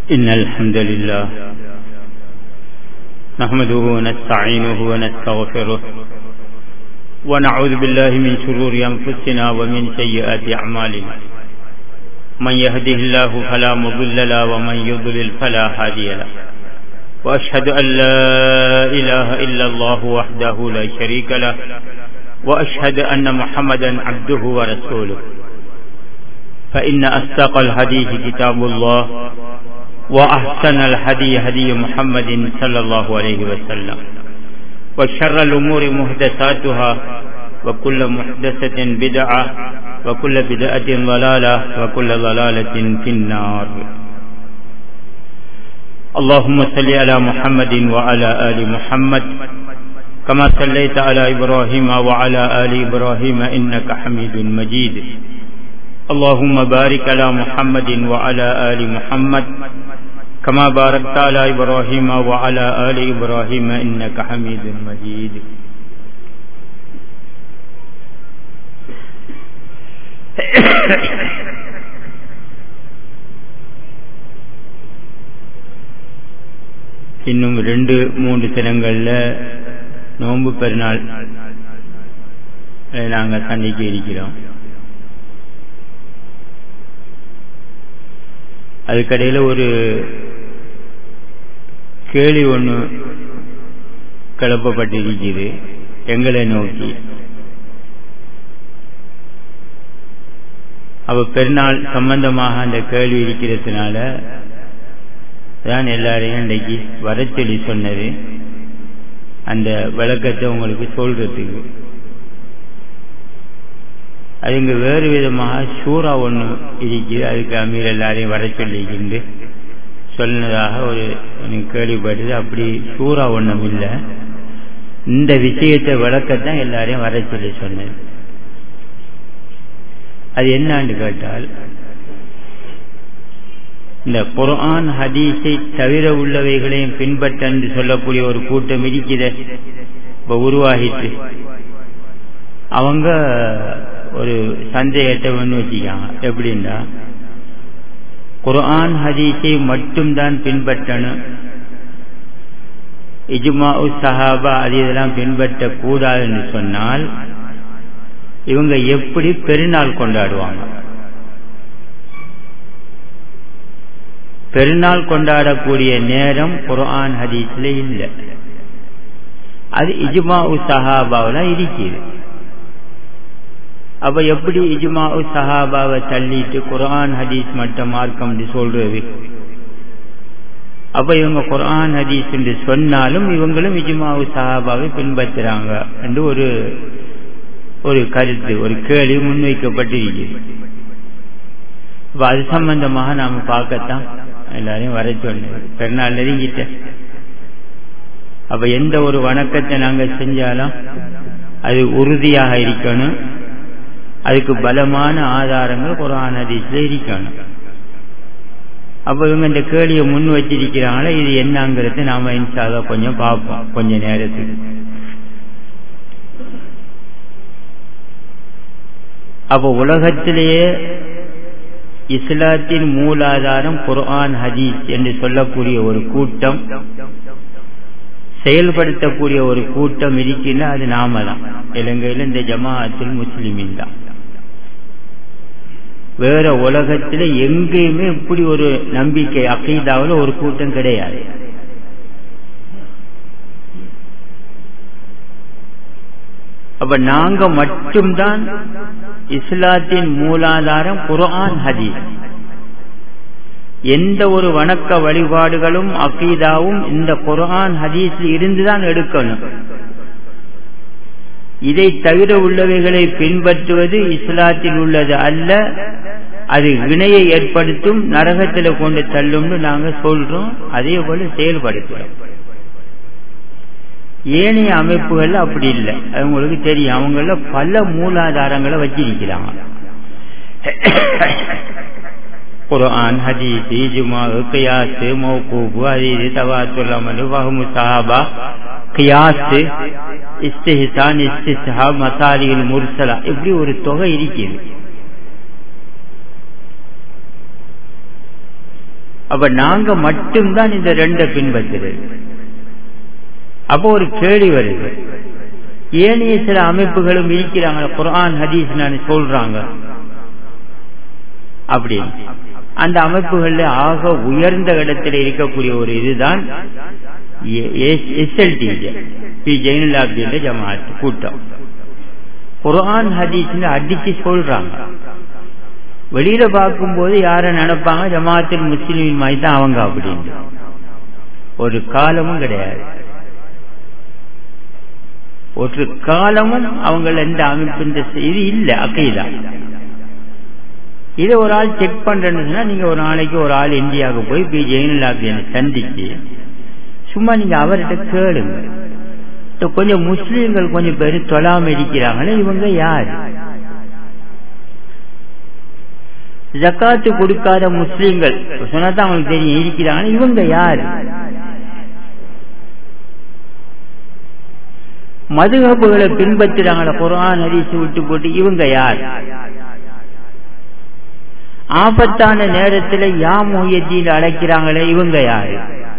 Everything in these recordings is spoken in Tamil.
إن الحمد لله نحمده ونستعينه ونستغفره ونعوذ بالله من شرور أنفسنا ومن سيئات أعمالنا من يهده الله فلا مضل له ومن يضلل فلا هادي له وأشهد أن لا إله إلا الله وحده لا شريك له وأشهد أن محمدا عبده ورسوله فإن أصدق الحديث كتاب الله وأحسن الهدي هدي محمد صلى الله عليه وسلم وشر الأمور محدثاتها وكل محدثة بدعة وكل بدعة ضلالة وكل ضلالة في النار اللهم صل على محمد وعلى آل محمد كما صليت على إبراهيم وعلى آل إبراهيم إنك حميد مجيد اللهم بارك على محمد وعلى آل محمد كما باركت على إبراهيم وعلى آل إبراهيم إنك حميد مجيد இன்னும் ரெண்டு மூன்று தினங்கள்ல நோன்பு பெருநாள் நாங்கள் சந்திக்க இருக்கிறோம் அதுக்கடையில் ஒரு கேள்வி ஒன்று கிளப்பப்பட்டிருக்குது எங்களை நோக்கி அவ பெருநாள் சம்பந்தமாக அந்த கேள்வி இருக்கிறதுனால தான் எல்லாரையும் இன்றைக்கு வர சொல்லி சொன்னது அந்த விளக்கத்தை உங்களுக்கு சொல்றதுக்கு அது இங்க வேறு விதமாக சூறா ஒன்று இருக்குது அதுக்கு அமீர் எல்லாரையும் வர சொல்லிக்கிண்டு சொன்னதாக ஒரு எனக்கு கேள்விப்பட்டது அப்படி சூறா ஒன்றும் இல்லை இந்த விஷயத்தை விளக்கத்தான் எல்லாரையும் வர சொல்லி சொன்னது அது என்னான்னு கேட்டால் இந்த குரான் ஹதீஸை தவிர உள்ளவைகளையும் பின்பற்ற என்று சொல்லக்கூடிய ஒரு கூட்டம் இருக்கிற இப்ப உருவாகிட்டு அவங்க ஒரு சந்தேகத்தை ஒன்று வச்சுக்காங்க எப்படின்னா குரான் ஹதீஸை மட்டும்தான் பின்பற்றணும் இஜுமா சஹாபா அது இதெல்லாம் பின்பற்ற கூடாதுன்னு சொன்னால் இவங்க எப்படி பெருநாள் கொண்டாடுவாங்க பெருநாள் கொண்டாடக்கூடிய நேரம் குரான் ஹதீஸ்ல இல்லை அது இஜுமா சஹாபாவில் இருக்குது அப்ப எப்படி இஜுமா சஹாபாவை தள்ளிட்டு குரான் ஹதீஸ் மட்டும் மார்க்கம் சொல்றது அப்ப இவங்க குரான் ஹதீஸ் என்று சொன்னாலும் இவங்களும் இஜுமா சஹாபாவை பின்பற்றுறாங்க என்று ஒரு ஒரு கருத்து ஒரு கேள்வி முன்வைக்கப்பட்டிருக்கிறது அப்ப அது சம்பந்தமாக நாம பார்க்கத்தான் எல்லாரையும் வர சொன்னது பெருநாள் நெருங்கிட்ட அப்ப எந்த ஒரு வணக்கத்தை நாங்க செஞ்சாலும் அது உறுதியாக இருக்கணும் அதுக்கு பலமான ஆதாரங்கள் குரான் ஹதீஸ்ல இருக்கணும் அப்ப இவங்க இந்த கேள்வியை முன் வச்சிருக்கிறாங்களே இது என்னங்கிறது நாம இன்ஷால்லா கொஞ்சம் பார்ப்போம் கொஞ்ச நேரத்துக்கு அப்ப உலகத்திலேயே இஸ்லாத்தின் மூலாதாரம் குர்ஆன் ஹதீஸ் என்று சொல்லக்கூடிய ஒரு கூட்டம் செயல்படுத்தக்கூடிய ஒரு கூட்டம் இருக்கின்ற அது நாம தான் இலங்கையில் இந்த ஜமாஅத்துல் முஸ்லிமின் தான் வேற உலகத்துல எங்கேயுமே இப்படி ஒரு நம்பிக்கை அக்கீதாவில் ஒரு கூட்டம் கிடையாது அப்ப நாங்க மட்டும்தான் இஸ்லாத்தின் மூலாதாரம் குர்ஆன் ஹதீஸ் எந்த ஒரு வணக்க வழிபாடுகளும் அக்கீதாவும் இந்த குர்ஆன் ஹதீஸில் இருந்துதான் எடுக்கணும் இதை தவிர உள்ளவைகளை பின்பற்றுவது இஸ்லாத்தில் உள்ளது அல்ல அது வினையை ஏற்படுத்தும் நரகத்தில் கொண்டு தள்ளும்னு நாங்க சொல்றோம் அதே போல செயல்படுத்துறோம் ஏனைய அமைப்புகள் அப்படி இல்லை அவங்களுக்கு தெரியும் அவங்கள பல மூலாதாரங்களை வச்சிருக்கிறாங்க குர்ஆன் ஹதீஸ் இஜ்மா கியாஸ் மௌகூப் அது இது தவாத்துல் அமல் ஃபஹ்மு சஹாபா கியாஸ் இஸ்திஹ்சான் இஸ்திஸ்ஹாப் மசாலிகள் முர்சலா இப்படி ஒரு தொகை இருக்குது அப்ப நாங்க மட்டும்தான் இந்த ரெண்டை பின்பற்றுறது அப்போ ஒரு கேள்வி வருது ஏனைய சில அமைப்புகளும் இருக்கிறாங்க குரான் ஹதீஸ் நான் சொல்றாங்க அப்படி அந்த அமைப்புகள்ல ஆக உயர்ந்த இடத்துல இருக்கக்கூடிய ஒரு இதுதான் எஸ்எல்டி பி ஜெயினுல்லாப்தின் ஜமாத் கூட்டம் குரான் ஹதீஸ் அடிச்சு சொல்றாங்க வெளியில பார்க்கும்போது யார நினைப்பாங்க ஜமாத்தில் முஸ்லீமின் மாதிரி தான் அவங்க அப்படின்னு ஒரு காலமும் கிடையாது ஒரு காலமும் அவங்கள எந்த அமைப்பு இந்த இது இல்ல அக்கைதா இதை ஒரு ஆள் செக் பண்றேன்னு நீங்க ஒரு நாளைக்கு ஒரு ஆள் இந்தியாவுக்கு போய் பி ஜெயினுல்லாப்தியனை சந்திச்சு சும்மா நீங்க அவர்கிட்ட கேளுங்க கொஞ்சம் முஸ்லீம்கள் கொஞ்சம் பேர் தொழாம இருக்கிறாங்களே இவங்க யார் ஜக்காத்து கொடுக்காத முஸ்லீம்கள் சொன்னதான் அவங்களுக்கு தெரியும் இருக்கிறாங்க இவங்க யார் மதுகப்புகளை பின்பற்றுறாங்கள குரான் ஹரிசு விட்டு போட்டு இவங்க யார் ஆபத்தான நேரத்தில் யா முயற்சியில் அழைக்கிறாங்களே இவங்க யாரு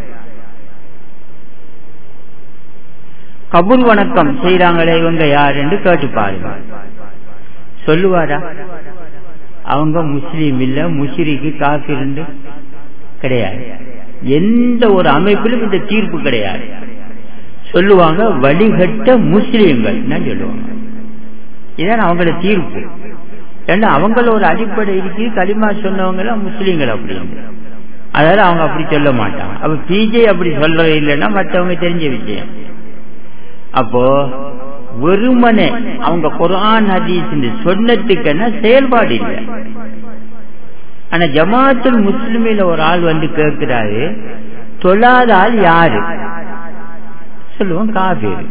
கபூர் வணக்கம் செய்யறாங்களே இவங்க யார் என்று கேட்டு பாருங்க சொல்லுவாரா அவங்க முஸ்லீம் இல்ல முஷிரிக்கு காப்பிருந்து கிடையாது எந்த ஒரு அமைப்பிலும் இந்த தீர்ப்பு கிடையாது சொல்லுவாங்க வழிகட்ட முஸ்லீம்கள் சொல்லுவாங்க இதான் அவங்களோட தீர்ப்பு ஏன்னா அவங்கள ஒரு அடிப்படை இருக்கு களிமா சொன்னவங்க எல்லாம் முஸ்லீம்கள் அப்படின்னு அதாவது அவங்க அப்படி சொல்ல மாட்டாங்க அப்ப பிஜே அப்படி சொல்றது இல்லைன்னா மற்றவங்க தெரிஞ்ச விஷயம் அப்போ வெறுமனே அவங்க குரான் ஹதீஸ் சொன்னதுக்கு என்ன செயல்பாடு இல்லை ஆனா ஜமாத்துல் முஸ்லிமில ஒரு ஆள் வந்து கேட்கிறாரு தொழாத ஆள் யாரு சொல்லுவோம் காபீர்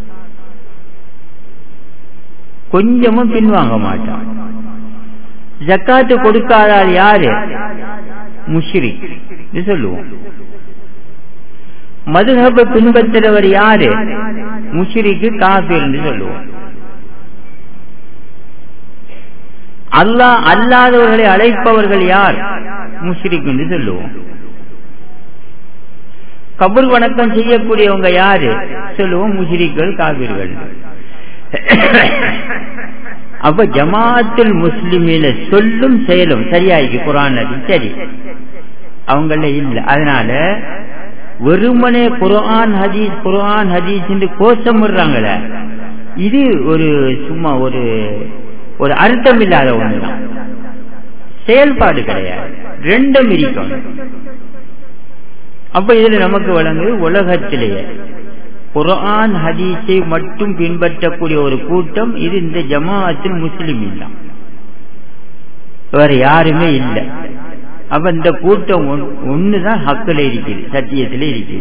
கொஞ்சமும் பின்வாங்க மாட்டான் ஜக்காத்து கொடுக்காத ஆள் யாரு முஷ்ரி சொல்லுவோம் மதுஹப பின்பற்றுறவர் யாரு முஷ்ரிக்கு காபீர் என்று சொல்லுவோம் அல்லாஹ் அல்லாதவர்களை அழைப்பவர்கள் யார் முஷ்ரிக் என்று சொல்லுவோம் கபூர் வணக்கம் செய்யக்கூடியவங்க யாரு சொல்லுவோம் முஷ்ரிக்கள் காவிர்கள் அப்ப ஜமாத்துல் முஸ்லிமில சொல்லும் செயலும் சரியாயிக்கு குரான் சரி அவங்கள இல்ல அதனால வெறுமனே குரான் ஹதீஸ் குரான் ஹதீஸ் என்று கோஷம் விடுறாங்களே இது ஒரு சும்மா ஒரு ஒரு அர்த்தம் இல்லாத ஒண்ணுதான் செயல்பாடு கிடையாது ரெண்டும் இருக்கணும் அப்ப இதுல நமக்கு வழங்குது உலகத்திலேயே குரான் ஹதீஸை மட்டும் பின்பற்றக்கூடிய ஒரு கூட்டம் இது இந்த ஜமாஅத்தில் முஸ்லிம் இல்ல வேற யாருமே இல்லை அப்ப இந்த கூட்டம் ஒண்ணுதான் ஹக்கில் இருக்குது சத்தியத்தில் இருக்குது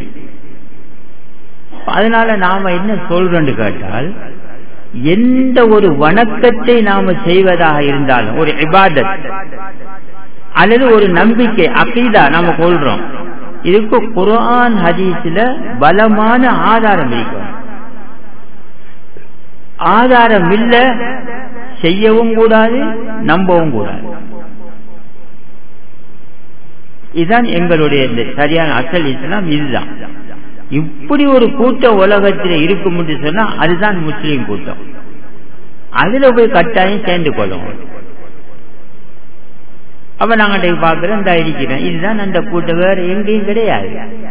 அதனால நாம என்ன சொல்றோம்னு கேட்டால் எந்த ஒரு வணக்கத்தை நாம செய்வதாக இருந்தாலும் ஒரு இபாதத் அல்லது ஒரு நம்பிக்கை அக்கீதா நாம கொள்றோம் இதுக்கு குரான் ஹதீஸ்ல பலமான ஆதாரம் இருக்கும் ஆதாரம் இல்ல செய்யவும் கூடாது நம்பவும் கூடாது இதுதான் எங்களுடைய இந்த சரியான அசல் இஸ்லாம் இதுதான் இப்படி ஒரு கூட்டம் உலகத்தில் இருக்கும் என்று சொன்னா அதுதான் முஸ்லீம் கூட்டம் அதுல போய் கட்டாயம் சேர்ந்து கொள்ளும் அப்ப நாங்க பாக்குறோம் இந்த இருக்கிறேன் இதுதான் அந்த கூட்டம் வேற எங்கேயும் கிடையாது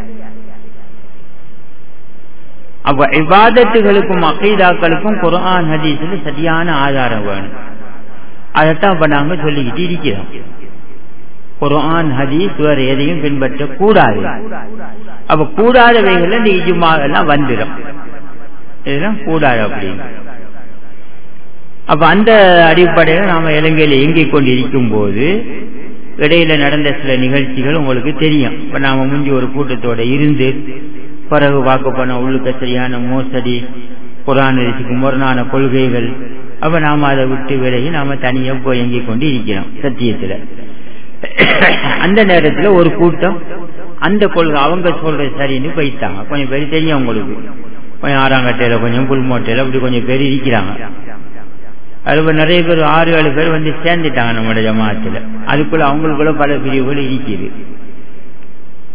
அப்ப இபாதத்துகளுக்கும் அகைதாக்களுக்கும் குரான் ஹதீஸ்ல சரியான ஆதாரம் வேணும் அதைத்தான் அப்ப நாங்க சொல்லிக்கிட்டு இருக்கிறோம் குரான் ஹதீஸ் வேற எதையும் பின்பற்ற கூடாது அப்ப கூடாதவைகள் இந்த இஜுமா எல்லாம் வந்துடும் இதெல்லாம் கூடாது அப்படின்னு அப்ப அந்த அடிப்படையில் நாம இலங்கையில இயங்கிக் கொண்டிருக்கும் போது இடையில நடந்த சில நிகழ்ச்சிகள் உங்களுக்கு தெரியும் இப்ப நாம முந்தி ஒரு கூட்டத்தோட இருந்து பிறகு வாக்கு பண்ண உள்ளுக்க சரியான மோசடி குரான் ரிசிக்கு முரணான கொள்கைகள் அப்ப நாம அதை விட்டு விலகி நாம தனியா போய் இயங்கிக் கொண்டு இருக்கிறோம் சத்தியத்துல அந்த நேரத்துல ஒரு கூட்டம் அந்த கொள்கை அவங்க சொல்றது சரின்னு போயிட்டாங்க கொஞ்சம் பேர் தெரியும் உங்களுக்கு கொஞ்சம் ஆறாங்கட்டையில கொஞ்சம் புல்மோட்டையில அப்படி கொஞ்சம் பேர் இருக்கிறாங்க அது நிறைய பேர் ஆறு ஏழு பேர் வந்து சேர்ந்துட்டாங்க நம்மளோட ஜமாத்துல அதுக்குள்ள அவங்களுக்குள்ள பல பிரிவுகள் இருக்குது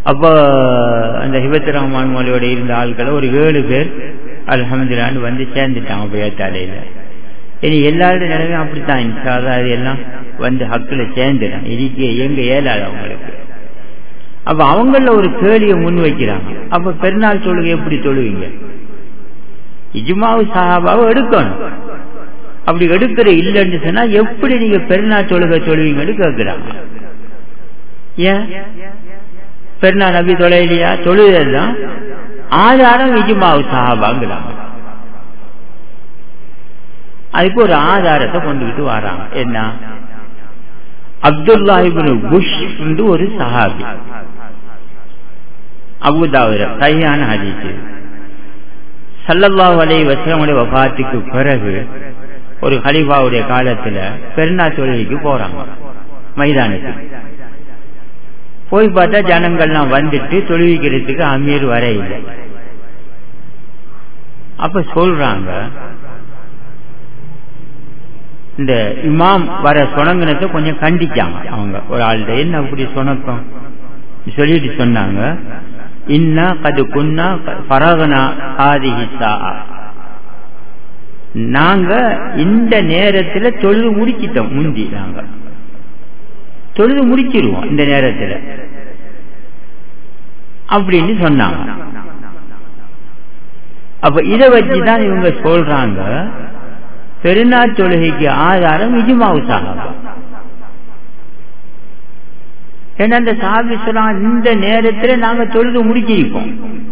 அப்போ அந்த ஹிபத் ரஹ்மான் மொழியோட இருந்த ஆட்களை ஒரு ஏழு பேர் அலமதுலான்னு வந்து சேர்ந்துட்டாங்க புயத்தாலையில் இனி எல்லாரோட நிலைமையும் அப்படித்தான் இன்ஷால்லா அது எல்லாம் வந்து ஹக்கில் சேர்ந்துடும் இதுக்கு எங்க ஏலாது அவங்களுக்கு அப்ப அவங்கள ஒரு கேள்வியை முன் வைக்கிறாங்க அப்ப பெருநாள் தொழுகை எப்படி தொழுவீங்க இஜுமாவு சஹாபாவை எடுக்கணும் அப்படி எடுக்கிற இல்லைன்னு சொன்னா எப்படி நீங்க பெருநாள் தொழுகை தொழுவீங்கன்னு கேட்கிறாங்க ஏன் பெருநாள் நபி தொலைலையா தொழுதெல்லாம் ஆதாரம் இஜுமாவு சஹாபாங்கிறாங்க அதுக்கு ஒரு ஆதாரத்தை கொண்டுகிட்டு வராங்க என்ன அப்துல்லாஹிபின் புஷ் என்று ஒரு சஹாபி அபுதாவுர சரியான ஹதீஸ் சல்லல்லாஹு அலைஹி வஸல்லமுடைய வஃபாத்துக்கு பிறகு ஒரு ஹலிஃபாவுடைய காலத்துல பெருநா தொழுகைக்கு போறாங்க மைதானத்துக்கு போய் பார்த்தா ஜனங்கள்லாம் வந்துட்டு தொழுவிக்கிறதுக்கு அமீர் வர இல்லை அப்ப சொல்றாங்க இந்த இமாம் வர சுணங்கினத்தை கொஞ்சம் கண்டிச்சாங்க அவங்க ஒரு ஆள்கிட்ட என்ன அப்படி சுணக்கம் சொல்லிட்டு சொன்னாங்க இன்னா கது குன்னா பரகனா ஆதிஹிசா நாங்க இந்த நேரத்துல தொழுது முடிச்சிட்டோம் முந்தி நாங்க தொழுது முடிச்சிருவோம் இந்த நேரத்துல அப்படின்னு சொன்னாங்க அப்ப இதை வச்சுதான் இவங்க சொல்றாங்க பெருநாள் தொழுகைக்கு ஆதாரம் இஜுமாவு சாஹாபா ஏன்னா அந்த சாபி சொல்லாம் இந்த நேரத்துல நாங்க தொழுது முடிச்சிருப்போம்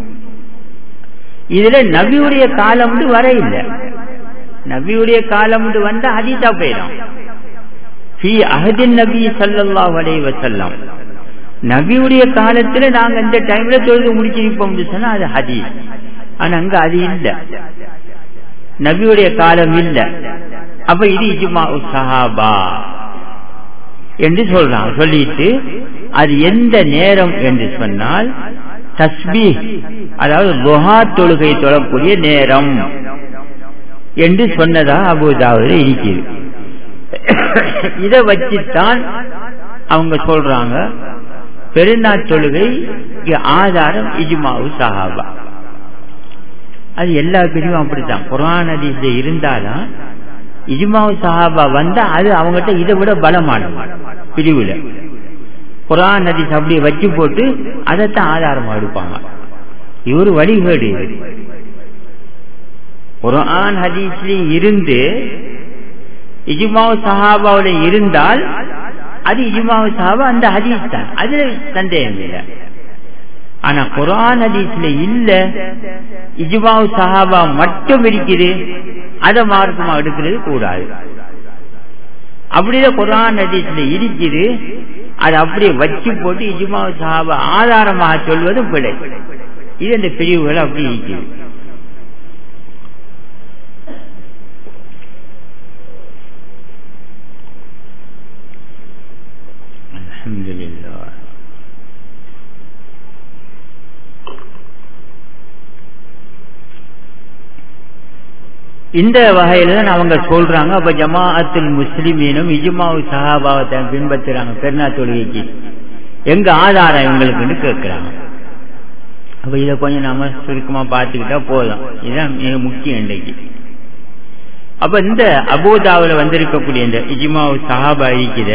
இதுல நபியுடைய காலம் வர இல்லை நபியுடைய காலம் வந்தா ஹதீஸா போயிடும் ஃபி அஹதின் நபி ஸல்லல்லாஹு அலைஹி வஸல்லம் நபியுடைய காலத்துல நாங்க இந்த டைம்ல தொழுது முடிச்சிருப்போம் சொன்னா அது ஹதீஸ் ஆனா அங்க அது இல்ல நபியுடைய காலம் இல்ல அப்ப இது இஜ்மா சஹாபா என்று சொல்றாங்க சொல்லிட்டு அது எந்த நேரம் என்று சொன்னால் தஸ்பி அதாவது துஹா தொழுகை தொழக்கூடிய நேரம் என்று சொன்னதா அபுதாவது இருக்கிறது இதை வச்சுத்தான் அவங்க சொல்றாங்க பெருநாள் தொழுகை ஆதாரம் இஜ்மாவு சஹாபா அது எல்லா பிரிவும் அப்படித்தான் குரான் அதிசல இருந்தாலும் இஜ்மாவு சஹாபா வந்தா அது அவங்ககிட்ட இதை விட பலமான பிரிவுல குரான் ஹதீஸ் அப்படியே வச்சு போட்டு அதைத்தான் ஆதாரமா எடுப்பாங்க இவர் வழிகேடு குரான் ஹதீஸ்லயும் இருந்து இஜ்மாவு சஹாபாவுல இருந்தால் அது இஜ்மாவு சஹாபா அந்த ஹதீஸ் தான் அதுல சந்தேகம் இல்லை ஆனா குரான் ஹதீஸ்ல இல்ல இஜ்மாவு சஹாபா மட்டும் இருக்குது அதை மார்க்கமா எடுக்கிறது கூடாது அப்படிதான் குரான் ஹதீஸ்ல இருக்குது அது அப்படியே வச்சு போட்டு இஜ்மாவு சஹாபா ஆதாரமாக சொல்வதும் பிழை இது அந்த பிரிவுகள் அப்படி இருக்குது الحمد لله இந்த வகையில தான் அவங்க சொல்றாங்க அப்ப ஜமாஅத்துல் முஸ்லிமீனும் இஜ்மாவு சஹாபாவை தான் பின்பற்றுறாங்க பெருநா தொழுகைக்கு எங்க ஆதாரம் இவங்களுக்குன்னு கேட்கிறாங்க அப்ப இதை கொஞ்சம் நாம சுருக்கமா பார்த்துக்கிட்டா போதும் இதுதான் மிக முக்கியம் இன்றைக்கு அப்ப இந்த அபோதாவில் வந்திருக்கக்கூடிய இந்த இஜ்மாவு சஹாபா இருக்கிற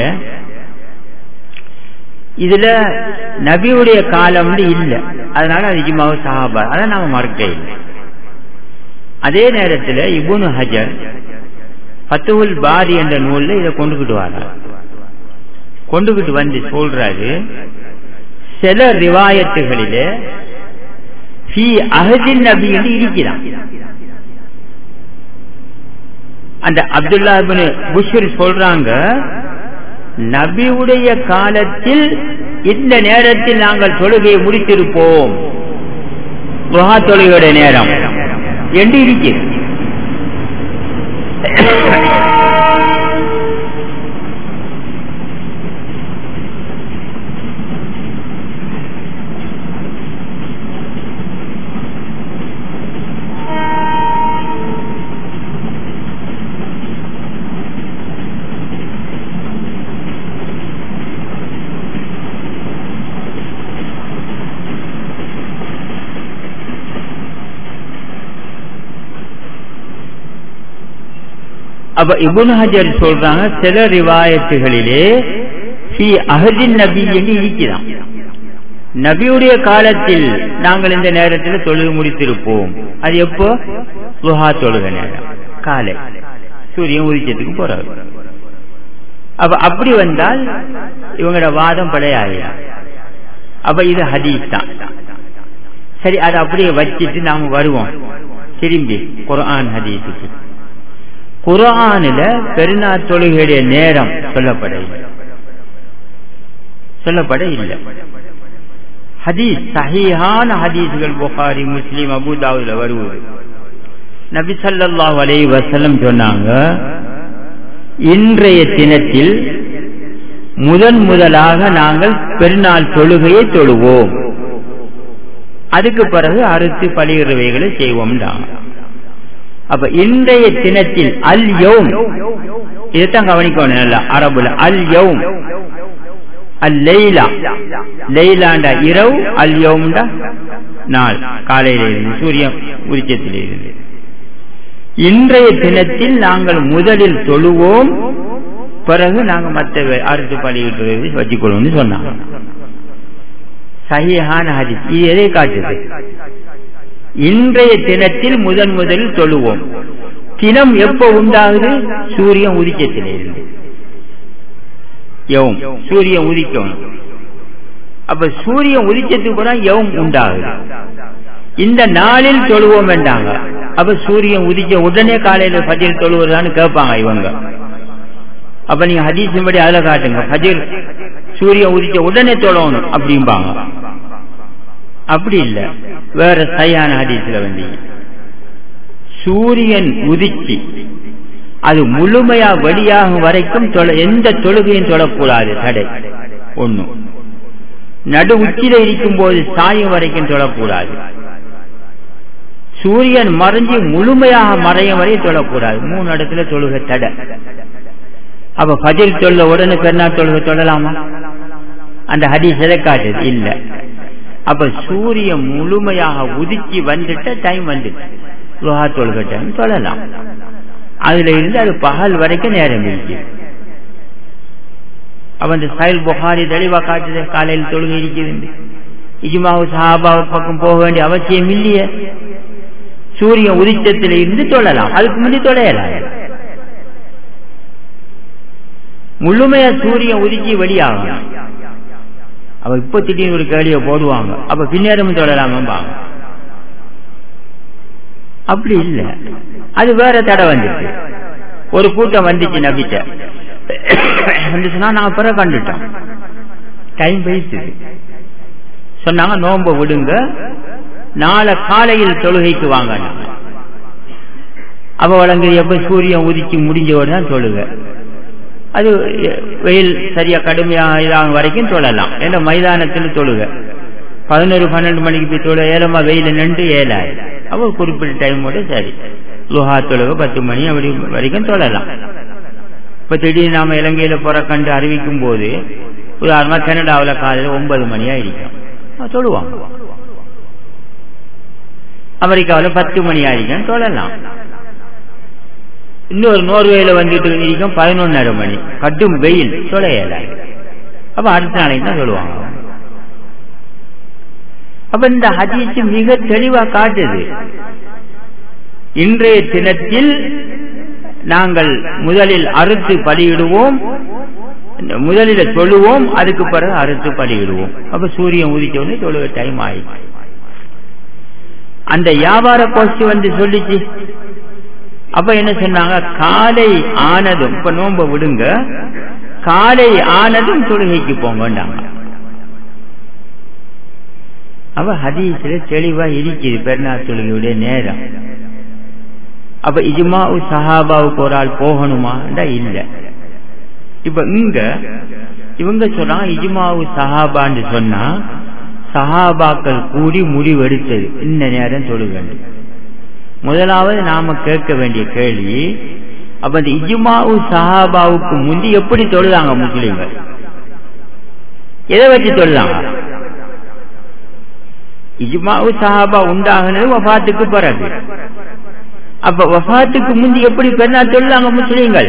இதுல நபியுடைய காலம் இல்ல அதனால அது இஜ்மாவு சஹாபா அதை நாம மறக்க இல்லை அதே நேரத்தில் இபுனு ஹஜர் பத்துவுல் பாரி என்ற நூல்ல இதை கொண்டுகிட்டு வர்றார் கொண்டுகிட்டு வந்து சொல்றாரு சில ரிவாயத்துகளிலே ஃபி அஹதின் நபி என்று இருக்கிறான் அந்த அப்துல்லா புஷ்வர் சொல்றாங்க நபியுடைய காலத்தில் இந்த நேரத்தில் நாங்கள் தொழுகையை முடித்திருப்போம் துஹா தொழுகையுடைய நேரம் என்று இருக்கிறது அப்ப இபுன் ஹஜர் சொல்றாங்க சில ரிவாயத்துகளிலே ஸ்ரீ அஹதின் நபி என்று இருக்கிறான் நபியுடைய காலத்தில் நாங்கள் இந்த நேரத்தில் தொழுது முடித்திருப்போம் அது எப்போ சுஹா தொழுக நேரம் காலை சூரியன் உதிச்சதுக்கு போறாரு அப்ப அப்படி வந்தால் இவங்களோட வாதம் பழைய அப்ப இது ஹதீஸ் தான் சரி அதை அப்படியே வச்சுட்டு நாம வருவோம் திரும்பி குரான் ஹதீஸுக்கு குரானில பெருநாள் தொழுகையுடைய நேரம் சொல்லப்பட இல்லை சொல்லப்பட இல்லை ஹதீஸ் சஹீஹான ஹதீஸ்கள் புகாரி முஸ்லீம் அபுதாவுல வருவது நபி சல்லாஹ் அலை வசலம் சொன்னாங்க இன்றைய தினத்தில் முதன் முதலாக நாங்கள் பெருநாள் தொழுகையை தொழுவோம் அதுக்கு பிறகு அறுத்து பலியிறவைகளை செய்வோம் அப்ப இன்றைய தினத்தில் அல் யோம் இதைத்தான் கவனிக்கணும் நல்லா அரபுல அல் யோம் அல் லெய்லா லெய்லாண்டா இரவு அல் யோம்டா நாள் காலையில இருந்து சூரியன் உரிச்சத்தில் இருந்து இன்றைய தினத்தில் நாங்கள் முதலில் தொழுவோம் பிறகு நாங்க மற்ற அறுத்து பலியிடுறது வச்சுக்கொள்ளும்னு சொன்னாங்க சஹிஹான ஹதீஸ் இது எதை காட்டுது இன்றைய தினத்தில் முதன் முதலில் தொழுவோம் தினம் எப்ப உண்டாகுது சூரியன் உதிக்கத்திலிருந்து யவும் சூரியன் உதிக்கணும் அப்ப சூரியன் உதிச்சதுக்கு கூட யவும் உண்டாகுது இந்த நாளில் தொழுவோம் வேண்டாங்க அப்ப சூரியன் உதிச்ச உடனே காலையில ஃபஜிர் தொழுவதான்னு கேட்பாங்க இவங்க அப்ப நீங்க ஹதீஸின் படி அதுல காட்டுங்க ஃபஜிர் சூரியன் உதிச்ச உடனே தொழணும் அப்படிம்பாங்க அப்படி இல்ல வேற சரியான ஹதீஸ்ல வந்து சூரியன் உதிச்சு அது முழுமையா வெளியாகும் வரைக்கும் எந்த தொழுகையும் தொழக்கூடாது தடை ஒண்ணும் நடு உச்சில இருக்கும் போது சாயும் வரைக்கும் தொழக்கூடாது சூரியன் மறைஞ்சு முழுமையாக மறையும் வரை தொழக்கூடாது மூணு இடத்துல தொழுக தடை அப்ப பதில் தொல்ல உடனே பெருநாள் தொழுக தொழலாமா அந்த ஹதீஸ் எதை காட்டுது இல்ல அப்ப சூரியன் முழுமையாக உதிச்சு வந்துட்ட டைம் வந்துட்டு லுஹா தொழுக டைம் தொழலாம் அதுல இருந்து அது பகல் வரைக்கும் நேரம் இருக்கு அப்ப இந்த சைல் புகாரி தெளிவா காட்டுது காலையில் தொழுகை இருக்குது இஜுமாவு சஹாபாவு பக்கம் போக வேண்டிய அவசியம் இல்லையே சூரியன் உதிச்சத்தில் இருந்து தொழலாம் அதுக்கு முந்தி தொலையலாம் முழுமையா சூரியன் உதிச்சு வெளியாகும் அவ இப்ப திடீர்னு ஒரு கேள்வியை போடுவாங்க அப்ப பின்னேறமும் தொழலாமாம்பாங்க அப்படி இல்ல அது வேற தடை வந்துச்சு ஒரு கூட்டம் வந்துச்சு நபிட்ட வந்துச்சுன்னா நாங்க பிற கண்டுட்டோம் டைம் போயிடுச்சு சொன்னாங்க நோம்ப விடுங்க நாளை காலையில் தொழுகைக்கு வாங்க அப்ப வழங்குது எப்ப சூரியன் உதிச்சு முடிஞ்ச உடனே தொழுக அது வெயில் சரியா கடுமையா இதாகும் வரைக்கும் தொழலாம் ஏன்னா மைதானத்தில் தொழுக பதினோரு பன்னெண்டு மணிக்கு போய் தொழ ஏழமா வெயில நின்று ஏழாய் அப்போ குறிப்பிட்ட டைமோட சரி லுஹா தொழுக பத்து மணி அப்படி வரைக்கும் தொழலாம் இப்ப திடீர்னு நாம இலங்கையில புற கண்டு அறிவிக்கும் போது உதாரணமா கனடாவில் காலையில் ஒன்பது மணி ஆயிருக்கும் தொழுவாங்க அமெரிக்காவில் பத்து மணி ஆயிருக்கும் தொழலாம் இன்னொரு நோர்வேல வந்துட்டு இருக்கும் பதினொன்னரை மணி கட்டும் வெயில் தொலையல அப்ப அடுத்த நாளைக்கு தான் சொல்லுவாங்க அப்ப இந்த ஹதீஸ் மிக தெளிவா காட்டுது இன்றைய தினத்தில் நாங்கள் முதலில் அறுத்து பலியிடுவோம் முதலில் தொழுவோம் அதுக்கு பிறகு அறுத்து பலியிடுவோம் அப்ப சூரியன் உதிக்க உடனே தொழுவ டைம் ஆயிடுச்சு அந்த வியாபார கோஷ்டி வந்து சொல்லிச்சு அப்ப என்ன சொன்னாங்க காலை ஆனதும் இப்ப நோம்ப விடுங்க காலை ஆனதும் தொழுகைக்கு போங்கண்டாங்க அவ ஹதீஸ்ல தெளிவா இருக்குது பெருநாள் தொழுகையுடைய நேரம் அப்ப இஜுமா சஹாபாவுக்கு ஒரு ஆள் போகணுமாண்டா இல்ல இப்ப இங்க இவங்க சொல்றாங்க இஜுமாவு சஹாபான்னு சொன்னா சஹாபாக்கள் கூடி முடிவெடுத்தது இந்த நேரம் தொழுகண்டு முதலாவது நாம கேட்க வேண்டிய கேள்வி அப்ப இந்த இஜுமாவு சஹாபாவுக்கு முந்தி எப்படி தொழுதாங்க முஸ்லீம்கள் எதை வச்சு தொழுதாங்க இஜுமாவு சஹாபா உண்டாகினது வபாத்துக்கு பிறகு அப்ப வஃபாத்துக்கு முந்தி எப்படி பெருநாள் தொழுதாங்க முஸ்லீம்கள்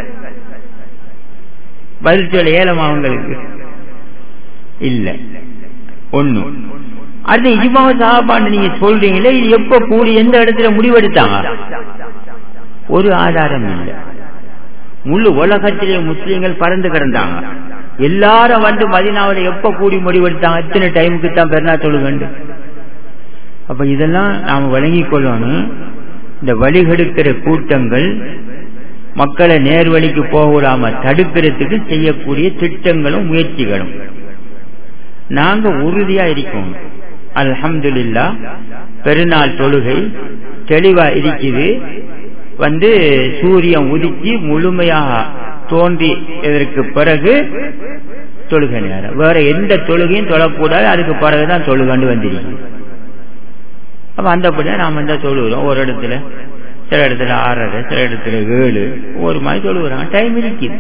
பதில் சொல்ல ஏலம் அவங்களுக்கு இல்ல ஒண்ணு அடுத்து இஜ்மாவ சாபான்னு நீங்க சொல்றீங்களே இது எப்ப கூடி எந்த இடத்துல முடிவெடுத்தாங்க ஒரு ஆதாரம் இல்லை முழு உலகத்திலே முஸ்லீம்கள் பறந்து கிடந்தாங்க எல்லாரும் வந்து மதினாவில் எப்ப கூடி முடிவெடுத்தாங்க எத்தனை டைமுக்கு தான் பெருநா தொழுகண்டு அப்ப இதெல்லாம் நாம வழங்கிக் கொள்ளணும் இந்த வழிகெடுக்கிற கூட்டங்கள் மக்களை நேர்வழிக்கு போக விடாம தடுக்கிறதுக்கு செய்யக்கூடிய திட்டங்களும் முயற்சிகளும் நாங்க உறுதியா இருக்கோம் அல்ஹம்துலில்லா பெருநாள் தொழுகை தெளிவா இருக்குது வந்து சூரியன் உதிச்சு முழுமையாக தோன்றி இதற்கு பிறகு தொழுகை நேரம் வேற எந்த தொழுகையும் தொழக்கூடாது அதுக்கு பிறகுதான் தொழுகண்டு வந்திருக்கு அப்ப அந்தபடியா நாம வந்து தொழுகிறோம் ஒரு இடத்துல சில இடத்துல ஆறரை சில இடத்துல ஏழு ஒரு மாதிரி தொழுகிறாங்க டைம் இருக்குது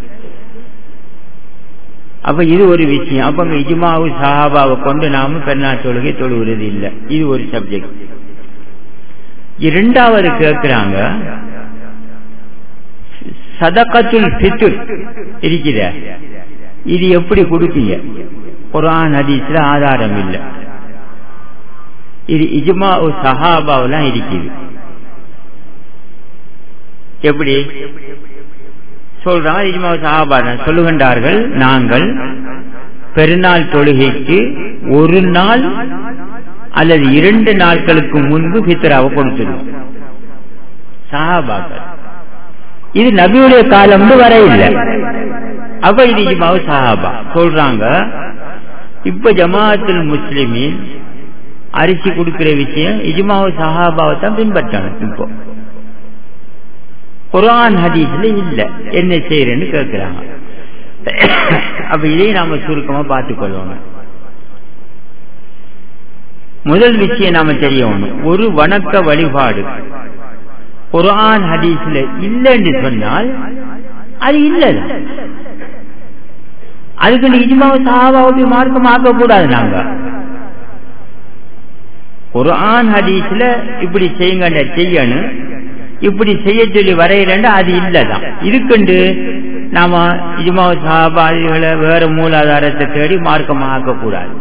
அப்ப இது ஒரு விஷயம் அப்ப இஜ்மாவு சஹாபாவை கொண்டு நாம பெருநாள் தொழுகை தொழுகிறது இல்லை இது ஒரு சப்ஜெக்ட் இரண்டாவது கேட்கிறாங்க சதகத்துல் பித்துர் இருக்கிற இது எப்படி கொடுப்பீங்க குரான் ஹதீஸ்ல ஆதாரம் இல்லை இது இஜ்மா சஹாபாவெல்லாம் இருக்குது எப்படி சொல்றாங்க இஜ்மா சஹாபா சொல்லுகின்றார்கள் நாங்கள் பெருநாள் தொழுகைக்கு ஒரு நாள் அல்லது இரண்டு நாட்களுக்கு முன்பு பித்ராவை கொடுத்துருவோம் சஹாபாக்கள் இது நபியுடைய காலம் வர இல்லை அப்ப இது இஜ்மாவு சஹாபா சொல்றாங்க இப்ப ஜமாஅத்துல் முஸ்லிமின் அரிசி கொடுக்கிற விஷயம் இஜ்மாவு சஹாபாவை தான் பின்பற்றணும் இப்போ குரான் ஹதீஸ்ல இல்ல என்ன செய்யறேன்னு கேட்கிறாங்க அப்ப இதையும் நாம சுருக்கமா பார்த்துக் கொள்ளணும் முதல் விஷயம் நாம தெரியணும் ஒரு வணக்க வழிபாடு குரான் ஹதீஸ்ல இல்லைன்னு சொன்னால் அது இல்லதான் அதுக்கு நிஜமாவ சாவாவை மார்க்கம் ஆக்க கூடாது நாங்க குரான் ஹதீஸ்ல இப்படி செய்யுங்க செய்யணும் இப்படி செய்ய சொல்லி வரையிலண்டா அது இல்லதான் இருக்குண்டு நாம இஜ்மா சாபாதிகளை வேற மூலாதாரத்தை தேடி மார்க்கமாக கூடாது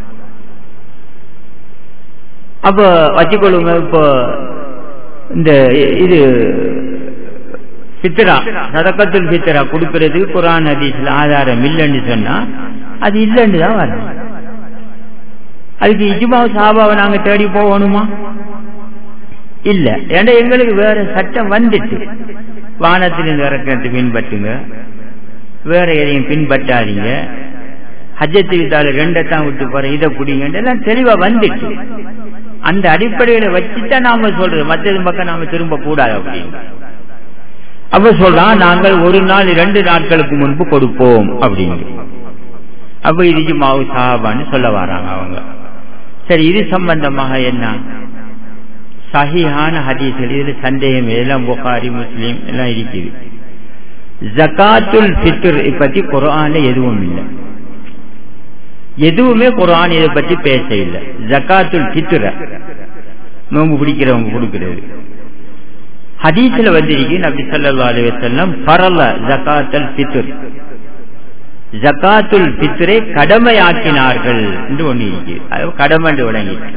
அப்ப வச்சுக்கொள்ளுங்க இப்போ இந்த இது சித்திரா சதக்கத்துல் சித்திரா கொடுக்கறதுக்கு குரான் ஹதீஸ்ல ஆதாரம் இல்லைன்னு சொன்னா அது இல்லைன்னு தான் வரணும் அதுக்கு இஜ்மா சாபாவை நாங்க தேடி போகணுமா இல்ல ஏன்னா எங்களுக்கு வேற சட்டம் வந்துட்டு வானத்திலிருந்து இறக்கிறது பின்பற்றுங்க வேற எதையும் பின்பற்றாதீங்க ஹஜ்ஜத்து விதால ரெண்டத்தான் விட்டு போற இதை குடிங்க எல்லாம் தெளிவா வந்துட்டு அந்த அடிப்படையில வச்சுதான் நாம சொல்றது மற்றது பக்கம் நாம திரும்ப கூடாது அப்படின்னு அப்ப சொல்றான் நாங்கள் ஒரு நாள் இரண்டு நாட்களுக்கு முன்பு கொடுப்போம் அப்படின்னு அப்ப இதுக்கு மாவு சாபான்னு சொல்ல வராங்க அவங்க சரி இது சம்பந்தமாக என்ன சஹிஹான ஹதீஸ்கள் இதுல சந்தேகம் எல்லாம் புகாரி முஸ்லீம் எல்லாம் இருக்குது ஜகாத்துல் ஃபித்ர் பத்தி குரான்ல எதுவும் இல்லை எதுவுமே குரான் இதை பத்தி பேச இல்லை ஜகாத்துல் ஃபித்ர நோம்பு பிடிக்கிறவங்க கொடுக்கிறது ஹதீஸ்ல வந்திருக்கு நபி ஸல்லல்லாஹு அலைஹி வஸல்லம் ஃபரல ஜகாத்துல் ஃபித்ர் ஜகாத்துல் ஃபித்ரை கடமையாக்கினார்கள் என்று ஒன்று இருக்கு அது கடமை என்று விளங்கிட்டு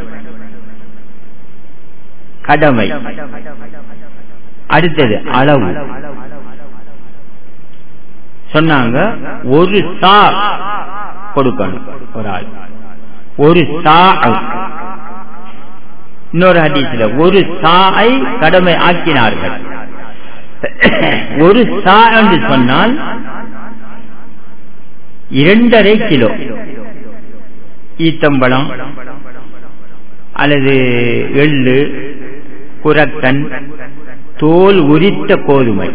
கடமை அடுத்தது அளவு சொன்னாங்க ஒரு சா கொடுக்கணும் ஒரு ஆள் ஒரு சா இன்னொரு ஹதீஸ்ல ஒரு சாயை கடமை ஆக்கினார்கள் ஒரு சா என்று சொன்னால் இரண்டரை கிலோ ஈத்தம்பழம் அல்லது எள்ளு குரக்கன் தோல் உரித்த கோதுமை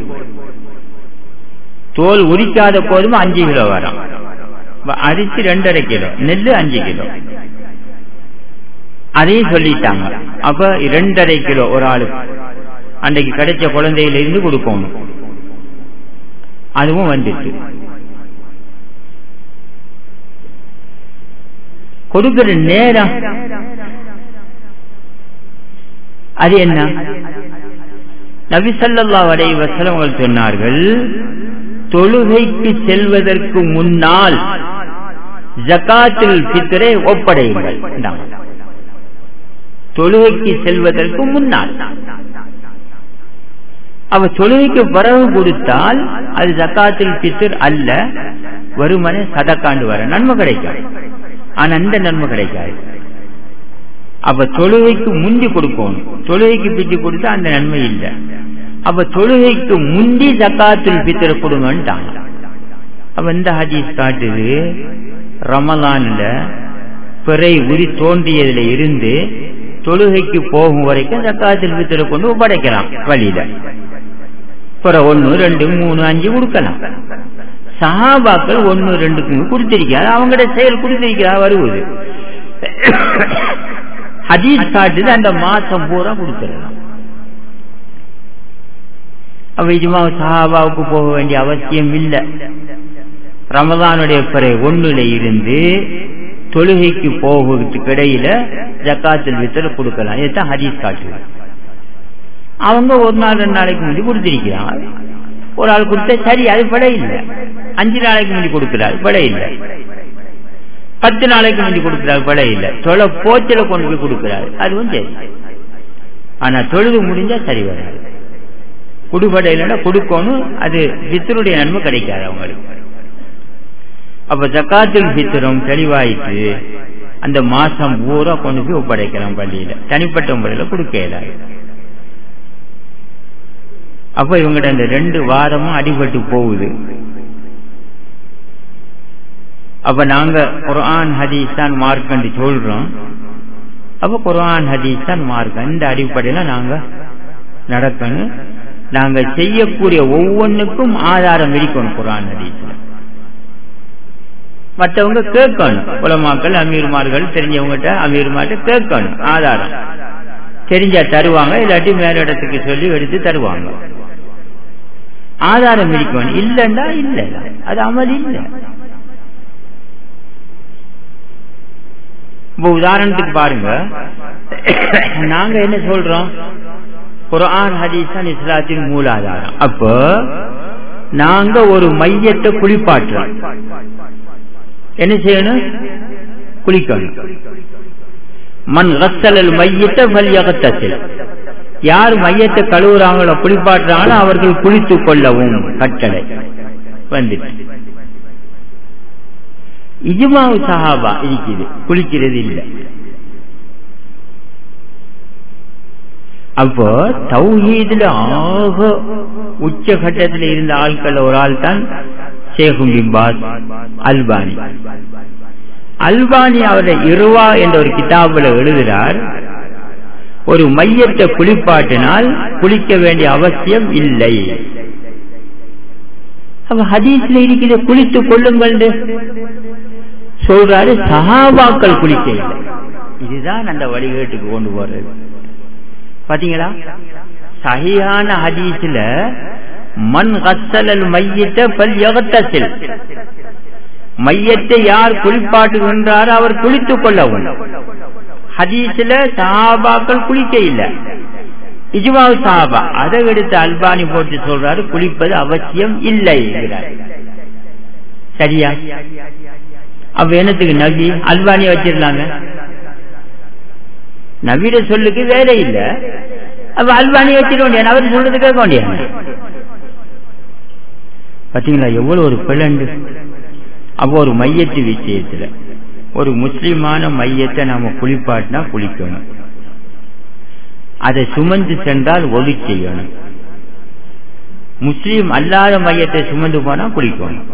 தோல் உரிக்காத கோதுமை அஞ்சு கிலோ வரும் அரிசி ரெண்டரை கிலோ நெல்லு அஞ்சு கிலோ அதையும் சொல்லிட்டாங்க அப்ப இரண்டரை கிலோ ஒரு ஆளுக்கு அன்றைக்கு கிடைச்ச குழந்தையில இருந்து கொடுக்கணும் அதுவும் வந்துட்டு கொடுக்கிற நேரம் அது என்ன நபி ஸல்லல்லாஹு அலைஹி வஸல்லம் அவர்கள் சொன்னார்கள் தொழுகைக்கு செல்வதற்கு முன்னால் ஜகாத்துல் ஃபித்ரை ஒப்படையுங்கள் இந்தாங்க. தொழுகைக்கு செல்வதற்கு முன்னால் அவ தொழுகைக்கு பிறகு கொடுத்தால் அது ஜக்காத்துல் ஃபித்ர் அல்ல வருமனே சதக்காண்டு வர நன்மை கிடைக்காது ஆனா அந்த நன்மை கிடைக்காது அப்ப தொழுகைக்கு முந்தி கொடுக்கணும் தொழுகைக்கு பிச்சு கொடுத்தா அந்த நன்மை இல்லை அப்ப தொழுகைக்கு முந்தி ஜக்காத்துல் ஃபித்ர் கொடுங்கன்ட்டாங்க அப்ப இந்த ஹதீஸ் காட்டுது ரமலான்ல பிறை உரி தோன்றியதுல இருந்து தொழுகைக்கு போகும் வரைக்கும் ஜக்காத்துல் ஃபித்ர் கொண்டு ஒப்படைக்கலாம் வழியில பிற ஒன்னு ரெண்டு மூணு அஞ்சு கொடுக்கலாம் சஹாபாக்கள் ஒன்னு ரெண்டுக்கு கொடுத்திருக்காரு அவங்களோட செயல் கொடுத்திருக்கிறா வருவது ஹதீஸ் காட்டுது அந்த மாசம் பூரா கொடுத்துடலாம் அப்ப இஜ்மா சஹாபாவுக்கு போக வேண்டிய அவசியம் இல்லை ரமதானுடைய பிறை ஒண்ணுல இருந்து தொழுகைக்கு போகிறதுக்கு இடையில ஜக்காத்தில் வித்தர கொடுக்கலாம் இதுதான் ஹதீஸ் காட்டுது அவங்க ஒரு நாள் ரெண்டு நாளைக்கு முந்தி கொடுத்திருக்கிறாங்க ஒரு ஆள் கொடுத்தா சரி அது பட இல்லை அஞ்சு நாளைக்கு முந்தி கொடுக்கிறார் பட இல்லை பத்து நாளைக்கு முந்தி கொடுக்கிறார் பட இல்லை தொலை போச்சல கொண்டு போய் கொடுக்கிறார் அதுவும் சரி ஆனா தொழுது முடிஞ்சா சரி வராது குடுபடை இல்லைன்னா கொடுக்கணும் அது பித்தருடைய நன்மை கிடைக்காது அவங்களுக்கு அப்ப ஜக்காத்துல் பித்தரும் தெளிவாயிட்டு அந்த மாசம் பூரா கொண்டு போய் ஒப்படைக்கிறோம் பள்ளியில தனிப்பட்ட முறையில கொடுக்க இயலாது அப்ப இவங்கட அந்த ரெண்டு வாரமும் அடிபட்டு போகுது அப்ப நாங்க குர்ஆன் ஹதீஸ் தான் மார்க்கண்டு சொல்றோம் அப்ப குர்ஆன் ஹதீஸ் தான் மார்க்கம் இந்த அடிப்படையில நாங்க நடக்கணும் நாங்க செய்யக்கூடிய ஒவ்வொன்றுக்கும் ஆதாரம் இருக்கணும் குர்ஆன் ஹதீஸ்ல மற்றவங்க கேட்கணும் குலமாக்கள் அமீர்மார்கள் தெரிஞ்சவங்ககிட்ட அமீர்மார்ட்ட கேட்கணும் ஆதாரம் தெரிஞ்சா தருவாங்க இல்லாட்டி மேல இடத்துக்கு சொல்லி எடுத்து தருவாங்க ஆதாரம் இருக்கணும் இல்லைன்னா இல்ல அது அமல் இல்லை இப்ப உதாரணத்துக்கு பாருங்க நாங்க என்ன சொல்றோம் குரான் ஹதீஸ் தான் இஸ்லாத்தின் மூலாதாரம் அப்போ நாங்க ஒரு மையத்தை குளிப்பாட்டுறோம் என்ன செய்யணும் குளிக்கணும் மண் ரத்தலல் மையத்தை வலியகத்தத்தில் யார் மையத்தை கழுவுறாங்களோ குளிப்பாட்டுறாங்களோ அவர்கள் குளித்துக் கொள்ளவும் கட்டளை வந்துட்டு இஜ்மாவு சஹாபா இருக்குது குளிக்கிறது இல்லை அப்போ தௌஹீதுல ஆக உச்ச கட்டத்தில் இருந்த ஆட்கள் ஒரு ஆள் தான் ஷேகும் பிம்பாஸ் அல்பானி அல்பானி அவருடைய இருவா என்ற ஒரு கிதாபுல எழுதுகிறார் ஒரு மையத்தை குளிப்பாட்டினால் குளிக்க வேண்டிய அவசியம் இல்லை அப்ப ஹதீஸ்ல இருக்கிற குளித்துக் கொள்ளுங்கள் சொல்றாரு சஹாபாக்கள் குளிக்க இல்லை இதுதான் அந்த வழிகேட்டுக்கு கொண்டு போறது பாத்தீங்களா சஹியான ஹதீஸ்ல மண் கத்தலல் மையத்தை பல் எகத்தசில் மையத்தை யார் குளிப்பாட்டுகின்றாரோ அவர் குளித்துக் கொள்ளவும் ஹதீஸ்ல சஹாபாக்கள் குளிக்க இல்லை இஜ்மாவு சாபா அதை எடுத்து அல்பானி போட்டு சொல்றாரு குளிப்பது அவசியம் இல்லை சரியா அப்ப என்னத்துக்கு நபி அல்பானிய வச்சிடலாங்க நவீன சொல்லுக்கு வேலை இல்ல அப்ப அல்பானிய வச்சிட வேண்டிய அவர் சொல்றது கேட்க வேண்டிய பாத்தீங்களா எவ்வளவு ஒரு பிளண்டு அப்போ ஒரு மையத்து விஷயத்துல ஒரு முஸ்லிமான மையத்தை நாம குளிப்பாட்டினா குளிக்கணும் அதை சுமந்து சென்றால் ஒளி செய்யணும் முஸ்லீம் அல்லாத மையத்தை சுமந்து போனா குளிக்கணும்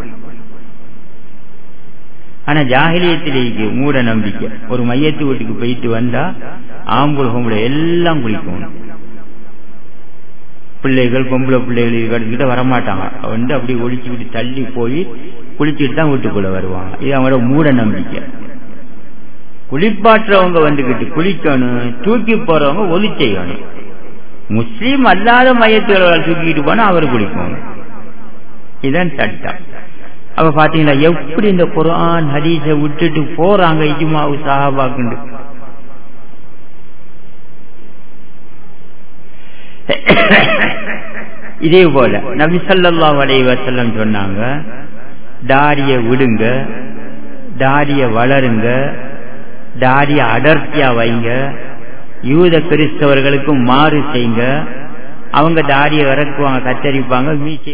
ஆனா ஜாகிலியத்திலேக்கு மூட நம்பிக்கை ஒரு மையத்து வீட்டுக்கு போயிட்டு வந்தா ஆம்புல பொம்பளை எல்லாம் குளிக்கணும் பிள்ளைகள் பொம்பளை பிள்ளைகள் கடந்துக்கிட்ட வரமாட்டாங்க வந்து அப்படி ஒழிச்சு விட்டு தள்ளி போய் குளிச்சுட்டு தான் வீட்டுக்குள்ள வருவாங்க இது அவங்களோட மூட நம்பிக்கை குளிப்பாற்றவங்க வந்துகிட்டு குளிக்கணும் தூக்கி போறவங்க ஒலி செய்யணும் முஸ்லீம் அல்லாத மையத்துகளால் தூக்கிட்டு போனா அவர் குளிக்கணும் இதுதான் சட்டம் அப்ப பாத்தீங்களா எப்படி இந்த குரான் ஹதீஸ விட்டுட்டு போறாங்க இஜுமாவு சாஹாபாக்குண்டு இதே போல நபி ஸல்லல்லாஹு அலைஹி வஸல்லம் சொன்னாங்க தாடிய விடுங்க தாடிய வளருங்க தாடிய அடர்த்தியா வைங்க யூத கிறிஸ்தவர்களுக்கு மாறு செய்யுங்க அவங்க தாடியை இறக்குவாங்க கத்தரிப்பாங்க மீசை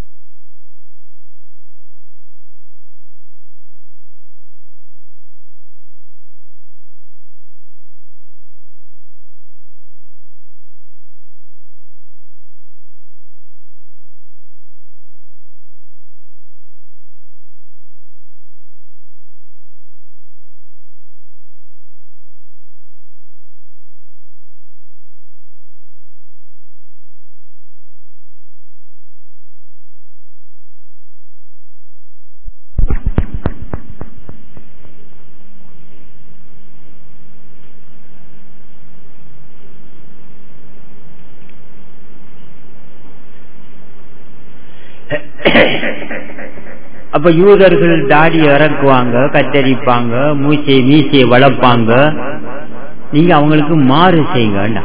அப்ப யூதர்கள் தாடி இறக்குவாங்க கத்தரிப்பாங்க மூச்சை மீசையை வளர்ப்பாங்க நீங்க அவங்களுக்கு மாறு செய்யுங்க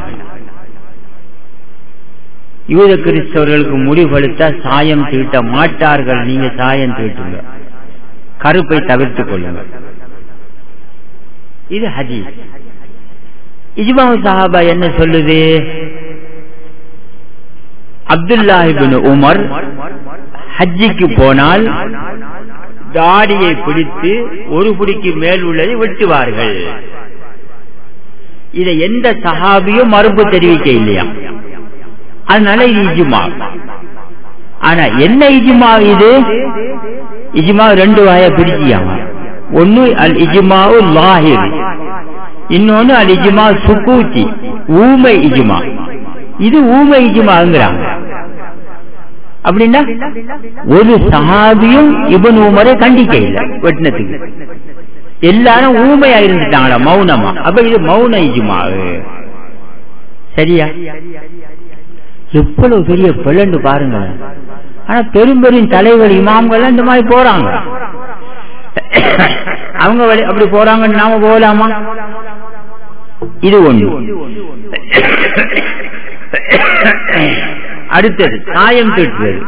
யூத கிறிஸ்தவர்களுக்கு முடிவெடுத்தா சாயம் தீட்ட மாட்டார்கள் நீங்க சாயம் தீட்டுங்க கருப்பை தவிர்த்துக் கொள்ளுங்க இது ஹதீஸ் இஜ்மாவு சஹாபா என்ன சொல்லுது அப்துல்லாஹிபின் உமர் ஹஜ்ஜிக்கு போனால் தாடியை பிடித்து ஒரு புடிக்கு மேல் உள்ளதை வெட்டுவார்கள் இதை எந்த சஹாபியும் மறுப்பு தெரிவிக்க இல்லையா அதனால இது இஜுமா ஆனா என்ன இஜுமா இது இஜுமா ரெண்டு வகைய பிரிச்சியாங்க ஒன்னு அல் இஜுமாவு லாஹிர் இன்னொன்னு அல் இஜுமா சுக்கூத்தி ஊமை இஜுமா இது ஊமை இஜுமாங்கிறாங்க அப்படின்னா ஒரு சஹாபியும் இவன் உமரை கண்டிக்க இல்லை வெட்டினத்துக்கு எல்லாரும் ஊமையா இருந்துட்டாங்களா மௌனமா அப்ப இது மௌன இஜுமாவு சரியா எவ்வளவு பெரிய பிளண்டு பாருங்க ஆனா பெரும் பெரும் தலைவர் இமாம்கள் இந்த மாதிரி போறாங்க அவங்க அப்படி போறாங்கன்னு நாம போகலாமா இது ஒண்ணு அடுத்தது சாயம் தீட்டுவது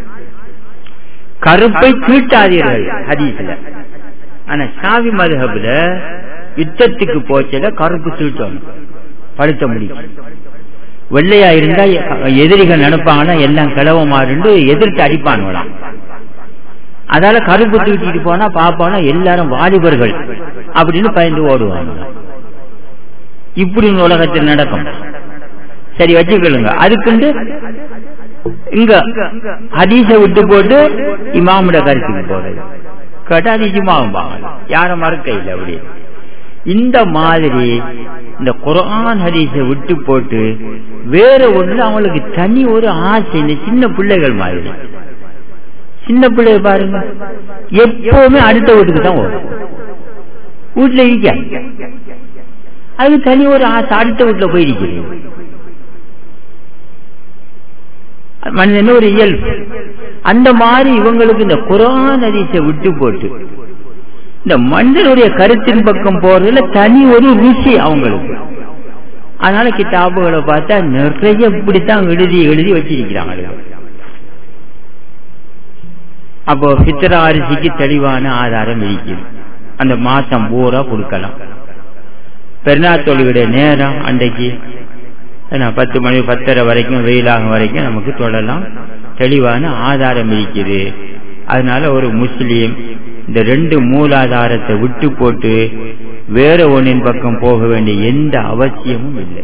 கருப்பை தீட்டாதீர்கள் ஹதீஸ்ல ஆனா சாவி மதுஹப்ல யுத்தத்துக்கு போச்சல கருப்பு தீட்டணும் படுத்த முடியும் வெள்ளையா இருந்தா எதிரிகள் நினைப்பாங்கன்னா எல்லாம் கிளவ மாறுண்டு எதிர்த்து அடிப்பானுங்களாம் அதால கருப்பு தூக்கிட்டு போனா பாப்பானா எல்லாரும் வாலிபர்கள் அப்படின்னு பயந்து ஓடுவாங்க இப்படி உலகத்தில் நடக்கும் சரி வச்சுக்கொள்ளுங்க அதுக்குண்டு இங்க ஹதீஸ விட்டு போட்டு இமாமுட கருத்துக்கு போறது கேட்டா அது இஜுமாவும் யாரும் மறுக்க இல்லை அப்படி இந்த மாதிரி இந்த குரான் ஹதீஸை விட்டு போட்டு வேற ஒண்ணு அவங்களுக்கு தனி ஒரு ஆசை இந்த சின்ன பிள்ளைகள் மாதிரி சின்ன பிள்ளைய பாருங்க எப்பவுமே அடுத்த வீட்டுக்கு தான் வரும் வீட்டுல இருக்க அது தனி ஒரு ஆசை அடுத்த வீட்டுல போயிருக்கிறீங்க மனிதன் ஒரு இயல்பு அந்த மாதிரி இவங்களுக்கு இந்த குரான் அதிசை விட்டு போட்டு இந்த மனிதனுடைய கருத்தின் பக்கம் போறதுல தனி ஒரு ருசி அவங்களுக்கு அதனால கிட்டாப்புகளை பார்த்தா நிறைய இப்படித்தான் எழுதி எழுதி வச்சிருக்கிறாங்க அப்போ பித்திர அரிசிக்கு தெளிவான ஆதாரம் இருக்குது அந்த மாசம் பூரா கொடுக்கலாம் பெருநாத்தொழிவுடைய நேரம் அன்றைக்கு பத்து மணி பத்தரை வரைக்கும் வெயிலாகும் வரைக்கும் நமக்கு தொடலாம் தெளிவான ஆதாரம் இருக்குது அதனால ஒரு முஸ்லீம் இந்த ரெண்டு மூலாதாரத்தை விட்டு போட்டு வேற ஒன்றின் பக்கம் போக வேண்டிய எந்த அவசியமும் இல்லை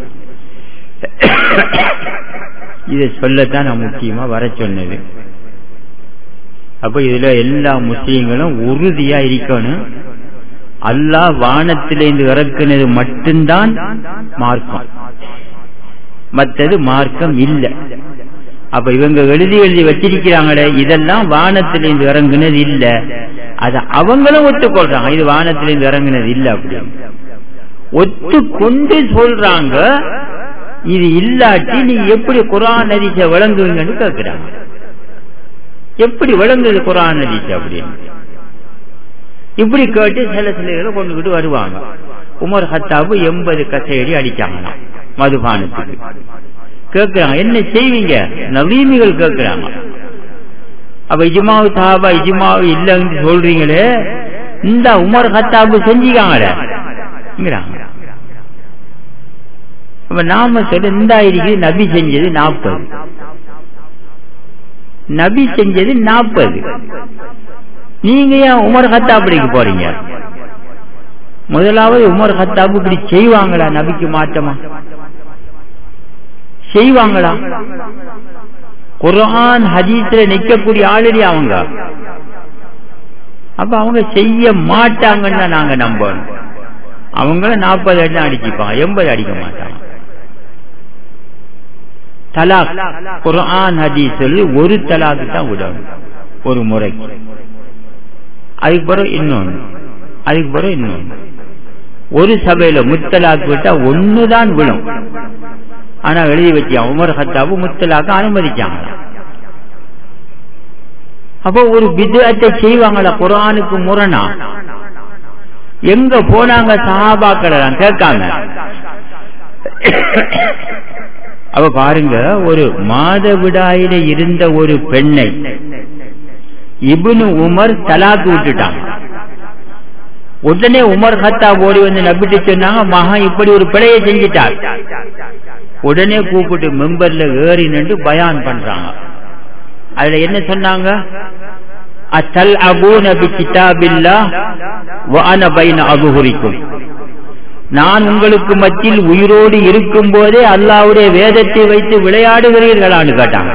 இதை சொல்லத்தான் நான் முக்கியமா வர சொன்னது அப்ப இதுல எல்லா முஸ்லீம்களும் உறுதியா இருக்கணும் அல்லாஹ் வானத்திலிருந்து இறக்குனது மட்டும்தான் மார்க்கம் மற்றது மார்க்கம் இல்லை அப்ப இவங்க எழுதி எழுதி வச்சிருக்கிறாங்களே இதெல்லாம் வானத்திலிருந்து இறங்குனது இல்ல அத அவங்களும் ஒத்துக்கொள்றாங்க இது வானத்திலிருந்து இறங்குனது இல்ல அப்படின்னு ஒத்துக்கொண்டு சொல்றாங்க இது இல்லாட்டி நீ எப்படி குரான் நதிச்ச விளங்குவீங்கன்னு கேட்கிறாங்க எப்படி விளங்குது குரான் நதிச்ச அப்படின்னு இப்படி கேட்டு சில சிலைகளை கொண்டுகிட்டு வருவாங்க உமர் ஹத்தாபு எண்பது கசையடி அடிச்சாங்களாம் மதுபானத்துக்கு கேட்கிறாங்க என்ன செய்வீங்க நவீமிகள் கேட்கிறாங்க அப்ப இஜ்மாவு சாபா இஜ்மாவு இல்லைன்னு சொல்றீங்களே இந்த உமர் ஹத்தாபு செஞ்சுக்காங்கங்கிறாங்க அப்ப நாம சொல்ல இந்த இருக்குது நபி செஞ்சது நாற்பது நபி செஞ்சது நாற்பது நீங்க ஏன் உமர் ஹத்தாபுக்கு போறீங்க முதலாவது உமர் ஹத்தாபு இப்படி செய்வாங்களா நபிக்கு மாற்றமா செய்வாங்களா குரான் ஹதீஸ்ல நிக்கக்கூடிய ஆளுடி அவங்க அப்ப அவங்க செய்ய மாட்டாங்கன்னு நாங்க நம்பணும் அவங்கள நாற்பது அடி அடிச்சுப்பாங்க எண்பது அடிக்க மாட்டாங்க தலாக் குரான் ஹதீஸ் ஒரு தலாக்கு தான் விடணும் ஒரு முறைக்கு அதுக்கு பிறகு இன்னொன்னு அதுக்கு பிறகு இன்னொன்னு ஒரு சபையில முத்தலாக்கு விட்டா ஒண்ணுதான் விழும் ஆனா எழுதி வச்சான் உமர் ஹத்தாபு முத்தலாக்கு அனுமதிச்சாங்க அப்போ ஒரு விதத்தை செய்வாங்களா குரானுக்கு முரணா எங்க போனாங்க சஹாபாக்களை கேட்காம அவ பாருங்க ஒரு மாத விடாயில இருந்த ஒரு பெண்ணை இபுனு உமர் தலாக்கு விட்டுட்டாங்க உடனே உமர் ஹத்தா ஓடி வந்து நம்பிட்டு சொன்னாங்க மகா இப்படி ஒரு பிழையை செஞ்சிட்டார் உடனே கூப்பிட்டு மெம்பர்ல ஏறி நின்று பயான் பண்றாங்க அதுல என்ன சொன்னாங்க அத்தல் அபூன பி கிதாபில்லா வஅன பைன அபுஹுரிக்கும் நான் உங்களுக்கு மத்தியில் உயிரோடு இருக்கும் போதே அல்லாவுடைய வேதத்தை வைத்து விளையாடுகிறீர்களான்னு கேட்டாங்க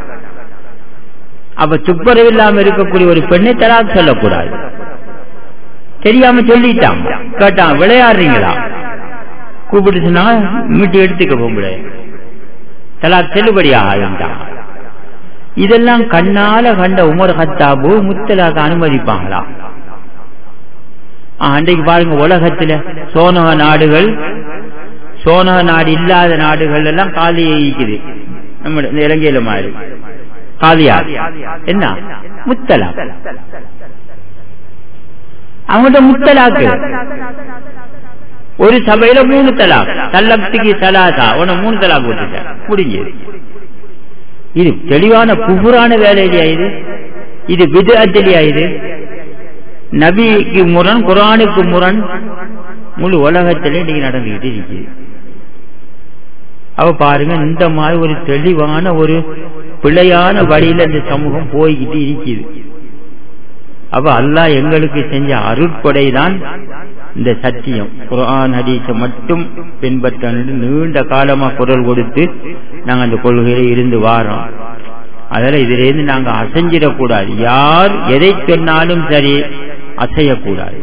அப்ப துப்புரவு இல்லாம இருக்கக்கூடிய ஒரு பெண்ணை தலாக் சொல்லக்கூடாது தெரியாம சொல்லிட்டான் கேட்டான் விளையாடுறீங்களா கூப்பிட்டு சொன்னா மீட்டு எடுத்துக்க பொம்பளை தலாக் செல்லுபடியா ஆகுன்ட்டான் இதெல்லாம் கண்ணால கண்ட உமர் ஹத்தாபு முத்தலாக அனுமதிப்பாங்களா அன்றைக்கு பாருங்க உலகத்துல சோனக நாடுகள் சோனக நாடு இல்லாத நாடுகள் எல்லாம் காலியை ஈக்குது நம்ம இந்த இலங்கையில மாதிரி காலியா என்ன முத்தலா அவங்கள்ட்ட முத்தலாக்கு ஒரு சபையில மூணு தலாக் தல்லப்திக்கு தலாசா உன மூணு தலாக் விட்டுட்ட முடிஞ்சது இது தெளிவான குபுரான வேலை இல்லையா இது இது விதத்திலையா இது நபிக்கு முரண் குரானுக்கு முரண் முழு உலகத்திலே இன்னைக்கு நடந்துகிட்டு இருக்குது அவ பாருங்க இந்த மாதிரி ஒரு தெளிவான ஒரு பிழையான வழியில இந்த சமூகம் போய்கிட்டு இருக்குது அப்ப அல்லாஹ் எங்களுக்கு செஞ்ச அருட்கொடை தான் இந்த சத்தியம் குரான் ஹதீஸ மட்டும் பின்பற்ற நீண்ட காலமா குரல் கொடுத்து நாங்க அந்த கொள்கையில இருந்து வாரோம் அதில் இதிலிருந்து நாங்க அசைஞ்சிடக்கூடாது யார் எதை சொன்னாலும் சரி அசையக்கூடாது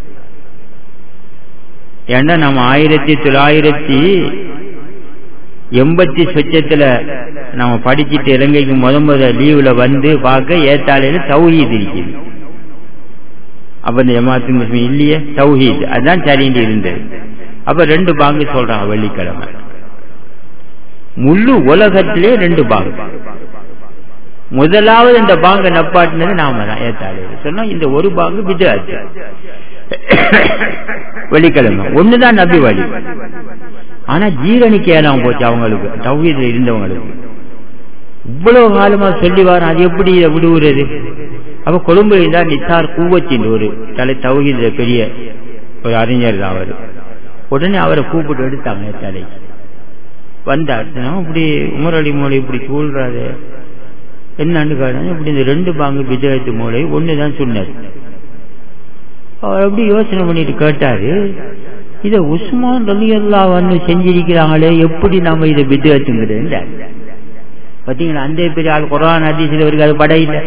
ஏன்னா நம்ம ஆயிரத்தி தொள்ளாயிரத்தி எண்பத்தி சொச்சத்துல நம்ம படிச்சுட்டு இலங்கைக்கு முத முத லீவுல வந்து பார்க்க ஏத்தாலையில தௌஹீத் இருக்குது அப்ப இந்த ஜமாத்து முஸ்லிம் இல்லையே தௌஹீத் அதுதான் சரின்னு இருந்தது அப்ப ரெண்டு பாங்கு சொல்றாங்க வெள்ளிக்கிழமை முழு உலகத்திலே ரெண்டு பாங்கு முதலாவது இந்த பாங்க நப்பாட்டினது நாம தான் ஏத்தாலையில சொன்னா இந்த ஒரு பாங்கு விதாச்சு வெள்ளிக்கிழமை ஒண்ணுதான் நபி வழி ஆனா ஜீரணிக்க ஏலாம் போச்சு அவங்களுக்கு தௌஹீதுல இருந்தவங்களுக்கு இவ்வளவு காலமா சொல்லி வர அது எப்படி இதை விடுவுறது அப்ப கொழும்புல தான் நிசார் கூவச்சின் ஒரு தலை தௌஹீதுல பெரிய ஒரு அறிஞர் தான் அவர் உடனே அவரை கூப்பிட்டு எடுத்தாங்க தலை வந்தார் இப்படி உமரளி மூளை இப்படி சூழ்றாரு என்னன்னு காரணம் இப்படி இந்த ரெண்டு பாங்கு விஜயத்து மூளை ஒண்ணுதான் சொன்னார் அவர் அப்படி யோசனை பண்ணிட்டு கேட்டாரு இத உஸ்மான் ரலி அல்லா வந்து செஞ்சிருக்கிறாங்களே எப்படி நாம இதை விதத்துங்கிறது பாத்தீங்களா அந்த பெரிய ஆள் குரான் அதிசயில் இவருக்கு அது பட இல்லை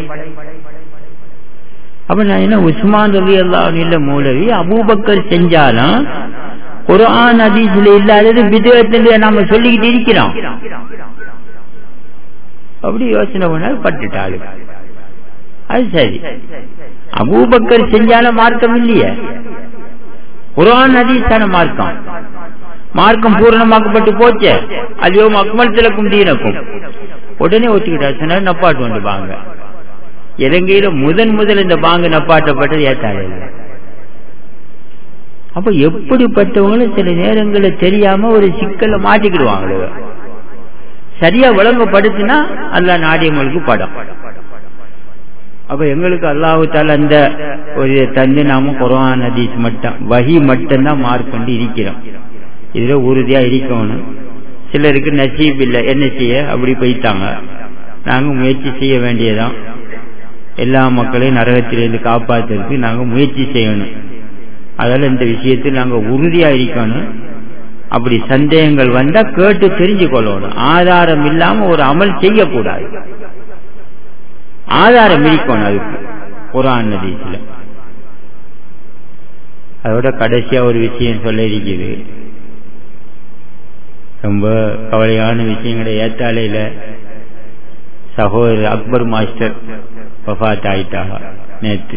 அப்ப நான் என்ன உஸ்மான் ரலி அல்லா இல்ல மூலவி அபூபக்கர் செஞ்சாலும் குரான் அதிசயில் இல்லாதது விதத்துல நாம சொல்லிக்கிட்டு இருக்கிறோம் அப்படி யோசனை பண்ணால் பட்டுட்டாள் அது சரி அபூபக்கர் செஞ்சாலும் மார்க்கம் இல்லையே குரான் ஹதீஸான மார்க்கம் மார்க்கம் பூரணமாக்கப்பட்டு போச்சே அதுவோ அக்மல் திலக்கும் தீனக்கும் உடனே ஒத்துக்கிட்டார் சொன்னார் நப்பாட்டு வந்து பாங்க இலங்கையில முதன் முதல் இந்த பாங்கு நப்பாட்டப்பட்டது ஏத்தாடு அப்ப எப்படிப்பட்டவங்களும் சில நேரங்களில் தெரியாம ஒரு சிக்கல மாட்டிக்கிடுவாங்க சரியா விளங்கப்படுத்தினா அல்ல நாடியவங்களுக்கு படம் அப்ப எங்களுக்கு அல்லாஹால அந்த ஒரு தந்து நாம குரான் ஹதீஸ் மட்டும் வகி மட்டும்தான் மார்க் பண்ணி இருக்கிறோம் இதுல உறுதியா இருக்கணும் சிலருக்கு நசீப் இல்லை என்ன செய்ய அப்படி போயிட்டாங்க நாங்க முயற்சி செய்ய வேண்டியதான் எல்லா மக்களையும் நரகத்திலிருந்து காப்பாற்றுறதுக்கு நாங்க முயற்சி செய்யணும் அதில் இந்த விஷயத்தில் நாங்க உறுதியா இருக்கணும் அப்படி சந்தேகங்கள் வந்தா கேட்டு தெரிஞ்சு கொள்ளணும் ஆதாரம் இல்லாம ஒரு அமல் செய்யக்கூடாது ஆதாரம் இருக்கணும் அதுக்கு குரான் நதீஸ்ல அதோட கடைசியா ஒரு விஷயம் சொல்ல இருக்குது ரொம்ப கவலையான விஷயங்களை ஏத்தாலையில சகோதரர் அக்பர் மாஸ்டர் வஃத் ஆயிட்டாங்க நேற்று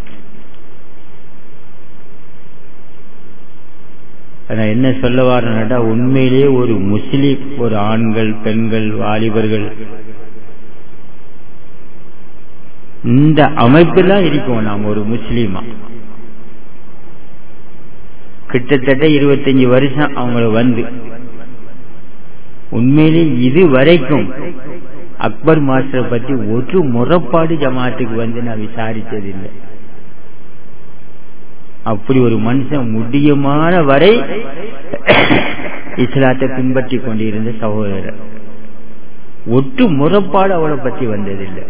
என்ன சொல்ல வரேன்னா உண்மையிலேயே ஒரு முஸ்லிம் ஒரு ஆண்கள் பெண்கள் வாலிபர்கள் இந்த அமைப்புலாம் இருக்கும் நாம் ஒரு முஸ்லீமா கிட்டத்தட்ட இருபத்தஞ்சு வருஷம் அவங்கள வந்து உண்மையிலே இது வரைக்கும் அக்பர் மாஸ்டரை பற்றி ஒரு முறைப்பாடு ஜமாத்துக்கு வந்து நான் விசாரித்தது இல்லை அப்படி ஒரு மனுஷன் முடியுமான வரை இஸ்லாத்தை பின்பற்றி கொண்டிருந்த சகோதரர் ஒட்டு முறைப்பாடு அவளை பற்றி வந்ததில்லை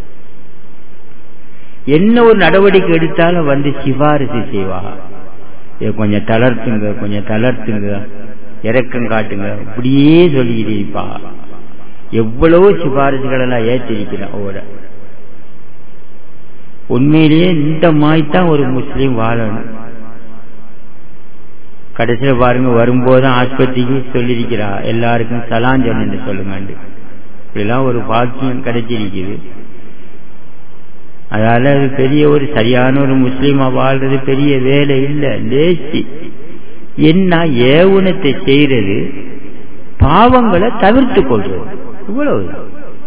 என்ன ஒரு நடவடிக்கை எடுத்தாலும் வந்து சிபாரிசு செய்வா கொஞ்சம் தளர்த்துங்க கொஞ்சம் தளர்த்துங்க இறக்கம் காட்டுங்க இப்படியே சொல்லிக்கிட்டு இருப்பா எவ்வளவோ சிபாரிசுகள் எல்லாம் ஏற்றிருக்கிறான் அவட உண்மையிலேயே இந்த மாதிரி தான் ஒரு முஸ்லீம் வாழணும் கடைசியில பாருங்க வரும்போதுதான் ஆஸ்பத்திரிக்கு சொல்லியிருக்கிறா எல்லாருக்கும் சலான் சொன்னு சொல்லுங்க இப்படிலாம் ஒரு பாக்கியம் கிடைச்சிருக்குது அதால அது பெரிய ஒரு சரியான ஒரு முஸ்லீமா வாழ்றது பெரிய வேலை இல்லை லேசி என்ன ஏவுனத்தை செய்யறது பாவங்களை தவிர்த்து கொள்றது இவ்வளவுதான்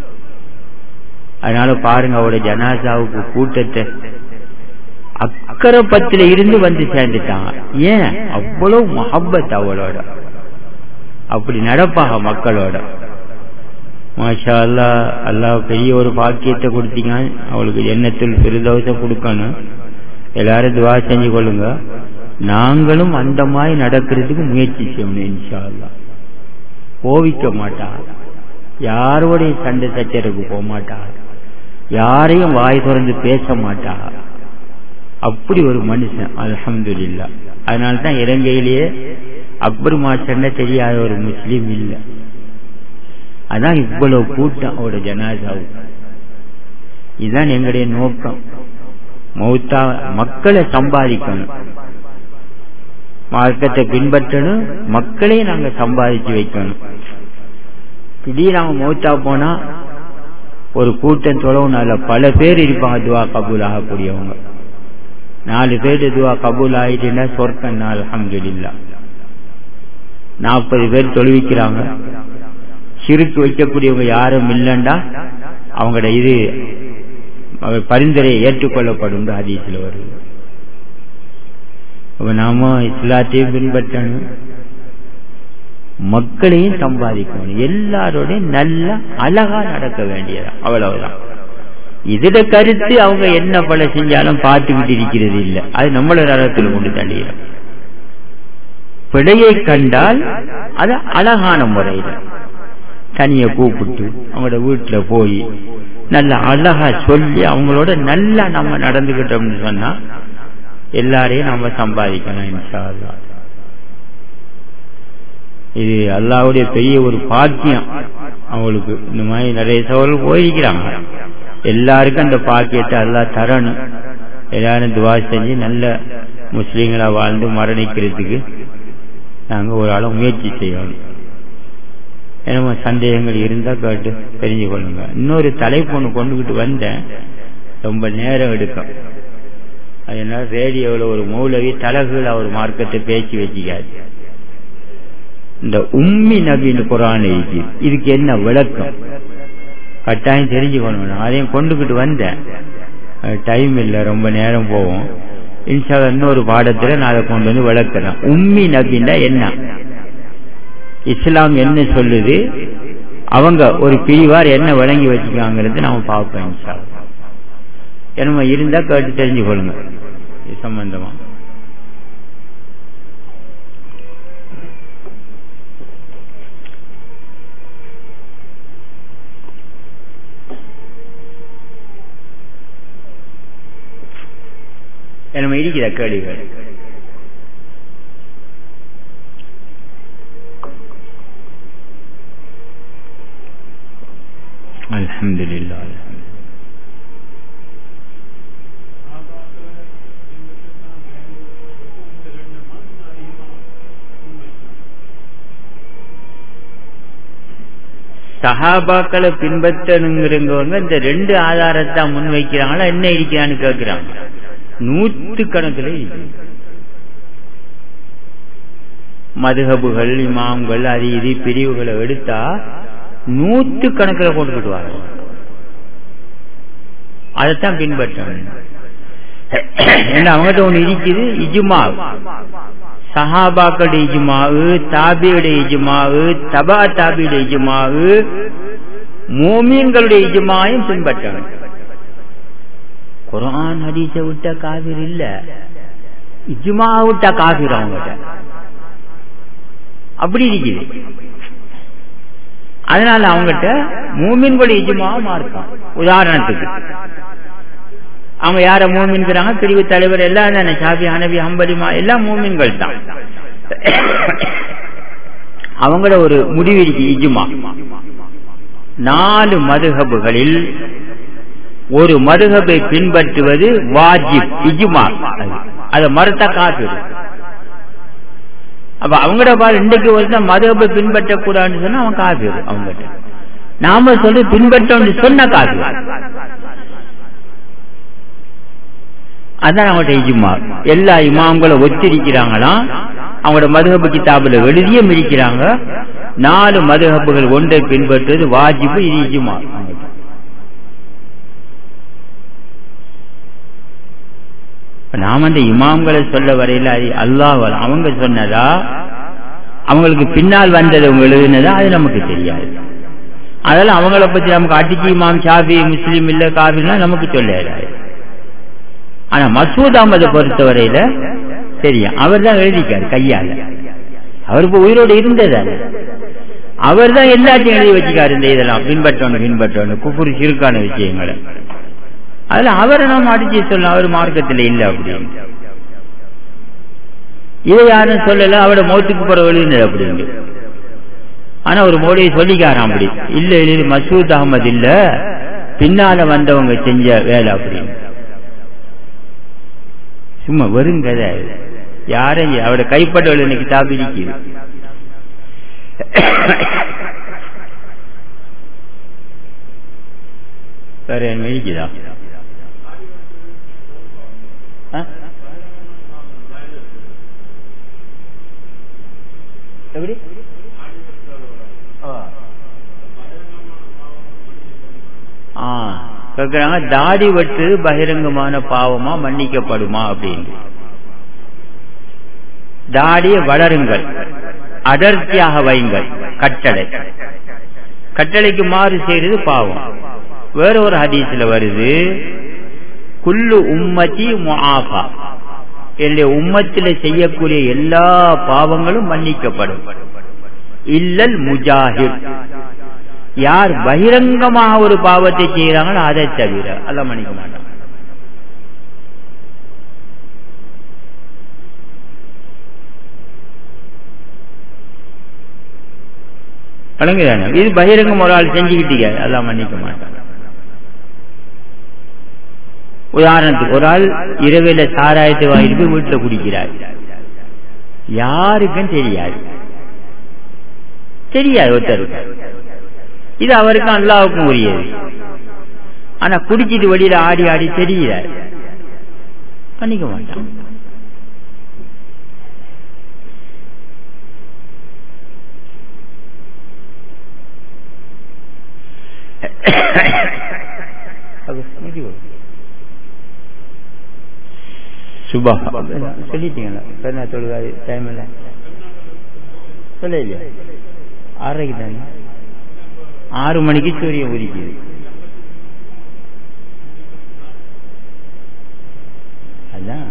அதனால பாருங்க அவட ஜனாசாவுக்கு கூட்டத்தை அக்கரப்பத்தில இருந்து வந்து சேர்ந்துட்டாங்க ஏன் அவ்வளவு மஹப்பத் அவளோட அப்படி நடப்பாங்க மக்களோட மாஷா அல்லா அல்லாஹ் பெரிய ஒரு பாக்கியத்தை கொடுத்தீங்க அவளுக்கு எண்ணத்தில் பெருதவசம் கொடுக்கணும் எல்லாரும் துவா செஞ்சு கொள்ளுங்க நாங்களும் அந்த மாதிரி நடக்கிறதுக்கு முயற்சி செய்யணும் இன்ஷா அல்லா கோவிக்க மாட்டா யாரோடைய சண்டை சச்சரவுக்கு போக மாட்டா யாரையும் வாய் திறந்து பேச மாட்டா அப்படி ஒரு மனுஷன் அலமதுல்லா அதனால தான் இலங்கையிலேயே அக்பர் மாஸ்டர்ன தெரியாத ஒரு முஸ்லீம் இல்லை அதான் இவ்வளவு கூட்டம் அவரோட ஜனாசாவுக்கு இதுதான் எங்களுடைய நோக்கம் மௌத்தா மக்களை சம்பாதிக்கணும் மார்க்கத்தை பின்பற்றணும் மக்களையும் நாங்க சம்பாதிச்சு வைக்கணும் திடீர் நாம மௌத்தா போனா ஒரு கூட்டம் தொலைவும் அதுல பல பேர் இருப்பாங்க துவா கபூல் ஆகக்கூடியவங்க நாலு பேர் துவா கபூல் ஆயிட்டுன்னா சொர்க்கம் அலமதுல்லா நாற்பது பேர் தொழுவிக்கிறாங்க சிறுக்கு வைக்கக்கூடியவங்க யாரும் இல்லைண்டா அவங்களோட இது பரிந்துரை ஏற்றுக்கொள்ளப்படும் ஹதீஸில் வருது நாம இஸ்லாத்தையும் பின்பற்றணும் மக்களையும் சம்பாதிக்கணும் எல்லாரோடையும் நல்லா அழகா நடக்க வேண்டியதான் அவ்வளவுதான் இதுல கருத்து அவங்க என்ன பல செஞ்சாலும் பார்த்துக்கிட்டு இருக்கிறது இல்லை அது நம்மள நரகத்தில் கொண்டு தள்ளிடும் பிழையை கண்டால் அது அழகான முறையில தனிய கூப்பிட்டு அவங்களோட வீட்டுல போய் நல்ல அழகா சொல்லி அவங்களோட நல்லா நம்ம நடந்துகிட்டோம்னு சொன்னா எல்லாரையும் நம்ம சம்பாதிக்கணும் இன்ஷா அல்லா இது அல்லாவுடைய பெரிய ஒரு பாக்கியம் அவங்களுக்கு இந்த மாதிரி நிறைய சவால்கள் போயிருக்கிறாங்க எல்லாருக்கும் அந்த பாக்கியத்தை அல்லா தரணும் எல்லாரும் துவா செஞ்சு நல்ல முஸ்லீம்களா வாழ்ந்து மரணிக்கிறதுக்கு நாங்க ஒரு ஆள முயற்சி செய்யணும் ஏன்னா சந்தேகங்கள் இருந்தா கேட்டு தெரிஞ்சு கொள்ளுங்க இன்னொரு தலைப்பு ஒன்று கொண்டுகிட்டு வந்தேன் ரொம்ப நேரம் எடுக்கும் அதனால ரேடியோவில் ஒரு மௌலவி தலகுல ஒரு மார்க்கத்தை பேச்சு வச்சுக்காது இந்த உம்மி நபின்னு குரான் இருக்கு இதுக்கு என்ன விளக்கம் கட்டாயம் தெரிஞ்சுக்கணும் அதையும் கொண்டுகிட்டு வந்தேன் டைம் இல்லை ரொம்ப நேரம் போகும் இன்ஷா இன்னொரு பாடத்துல நான் அதை கொண்டு வந்து விளக்குறேன் உம்மி நபின்னா என்ன இஸ்லாம் என்ன சொல்லுது அவங்க ஒரு பிரிவார் என்ன விளங்கி வச்சுக்காங்கிறது நாம பார்ப்போம் இன்ஷா அல்லாஹ். என்னமோ இருந்தா கேட்டு தெரிஞ்சு கொள்ளுங்க இது சம்பந்தமா என்னமோ இருக்கிற கேள்விகள் அல்ஹம்துலில்லாஹ் அல்ஹம்துலில்லாஹ் சஹாபாக்களை பின்பற்றணுங்கிறவங்க இந்த ரெண்டு ஆதாரத்தை முன் வைக்கிறாங்களா என்ன இருக்கிறான்னு கேட்கிறாங்க நூத்து கணக்கில் இருக்கு மதுஹபுகள் இமாம்கள் அது இது பிரிவுகளை எடுத்தா நூத்து கணக்கில் கொண்டுக்கிட்டு வர அதைத்தான் பின்பற்றணும் ஏன்னா அவங்ககிட்ட ஒண்ணு இருக்குது இஜுமா சஹாபாக்களுடைய இஜுமாவு தாபியுடைய இஜுமாவு தபா தாபியுடைய இஜுமாவு மோமியங்களுடைய இஜுமாவையும் பின்பற்றணும் குரான் ஹதீஸ விட்ட காவிர் இல்ல இஜுமா விட்ட காவிர் அவங்ககிட்ட அப்படி இருக்குது அதனால அவங்ககிட்ட மூமின்களுடைய இஜுமாவை மார்க்கம் உதாரணத்துக்கு அவங்க யார மூமின்கிறாங்க பிரிவு தலைவர் எல்லாம் தானே ஷாபி ஹனபி ஹம்பலிமா எல்லாம் மூமின்கள் தான் அவங்களோட ஒரு முடிவு இருக்கு இஜுமா நாலு மதுஹபுகளில் ஒரு மதுஹபை பின்பற்றுவது வாஜிப் இஜுமா அதை மறுத்த காத்து அப்ப அவங்களோட பாரு இன்றைக்கு ஒருத்தன் மதுஹபை பின்பற்றக்கூடாதுன்னு சொன்னா அவன் காசு அவங்ககிட்ட நாம சொல்லி பின்பற்றோம்னு சொன்ன காசு அதான் அவங்கள்ட்ட இஜுமா எல்லா இமாம்களும் ஒத்திருக்கிறாங்களாம் அவங்களோட மதுஹபு கிதாபுல எழுதியும் இருக்கிறாங்க நாலு மதுஹபுகள் ஒன்றை பின்பற்றுவது வாஜிபு இது இஜுமா நாம அந்த இமாம்களை சொல்ல வரையில அல்லாஹ் அவங்க சொன்னதா அவங்களுக்கு பின்னால் வந்தது அவங்க எழுதினதா அது நமக்கு தெரியாது அதெல்லாம் அவங்கள பத்தி நமக்கு அடிச்சு இமாம் ஷாபி முஸ்லீம் இல்ல காபின்னா நமக்கு சொல்ல ஆனா மசூத் அகமதை பொறுத்தவரையில தெரியும் அவர் தான் எழுதிக்காரு கையால அவர் இப்ப உயிரோடு இருந்ததால அவர் தான் எல்லாத்தையும் எழுதி வச்சுக்காரு இந்த இதெல்லாம் பின்பற்றணும் பின்பற்றணும் குஃபுரு சிறுக்கான விஷயங்களை அதுல அவரை நாம் அடிச்சு சொல்லலாம் அவர் மார்க்கத்தில் இல்லை அப்படின்னு இதை யாரும் சொல்லல அவரோட மௌத்துக்கு போற எழுதினது அப்படின்னு ஆனா ஒரு மோடியை சொல்லிக்காராம் அப்படி இல்ல இது மசூத் அகமது இல்ல பின்னால வந்தவங்க செஞ்ச வேலை அப்படின்னு சும்மா வெறும் கதை யாரும் அவரோட கைப்பட்ட இன்னைக்கு தாபி இருக்குது வேற என்ன இருக்குதா எப்படி கேக்குறாங்க தாடி வெட்டு பகிரங்கமான பாவமா மன்னிக்கப்படுமா அப்படின்னு தாடிய வளருங்கள் அடர்த்தியாக வைங்கள் கட்டளை கட்டளைக்கு மாறு செய்யறது பாவம் வேற ஒரு ஹதீஸ்ல வருது குல்லு உம்மத்தி முஆஃபா என்னுடைய உம்மத்தில செய்யக்கூடிய எல்லா பாவங்களும் மன்னிக்கப்படும் இல்லல் முஜாஹித் யார் பகிரங்கமாக ஒரு பாவத்தை செய்யறாங்களோ அதை தவிர அல்ல மன்னிக்க மாட்டான் வழங்குதானே இது பகிரங்கம் ஒரு ஆள் செஞ்சுக்கிட்டீங்க அதெல்லாம் மன்னிக்க மாட்டான் உதாரணத்துக்கு ஒரு ஆள் இரவில சாராயத்தை வாங்கிட்டு போய் வீட்டுல குடிக்கிறார் யாருக்கும் தெரியாது தெரியாது ஒருத்தருக்கு இது அவருக்கும் அல்லாவுக்கும் உரியது ஆனா குடிச்சிட்டு வெளியில ஆடி ஆடி தெரிகிறார் பண்ணிக்க மாட்டான் சுபா சொல்லிட்டீங்களா பெருநா தொழுகாது டைம் இல்லை சொல்ல இல்லையா ஆறரைக்கு தானே ஆறு மணிக்கு சூரியன் உதிக்குது அதான்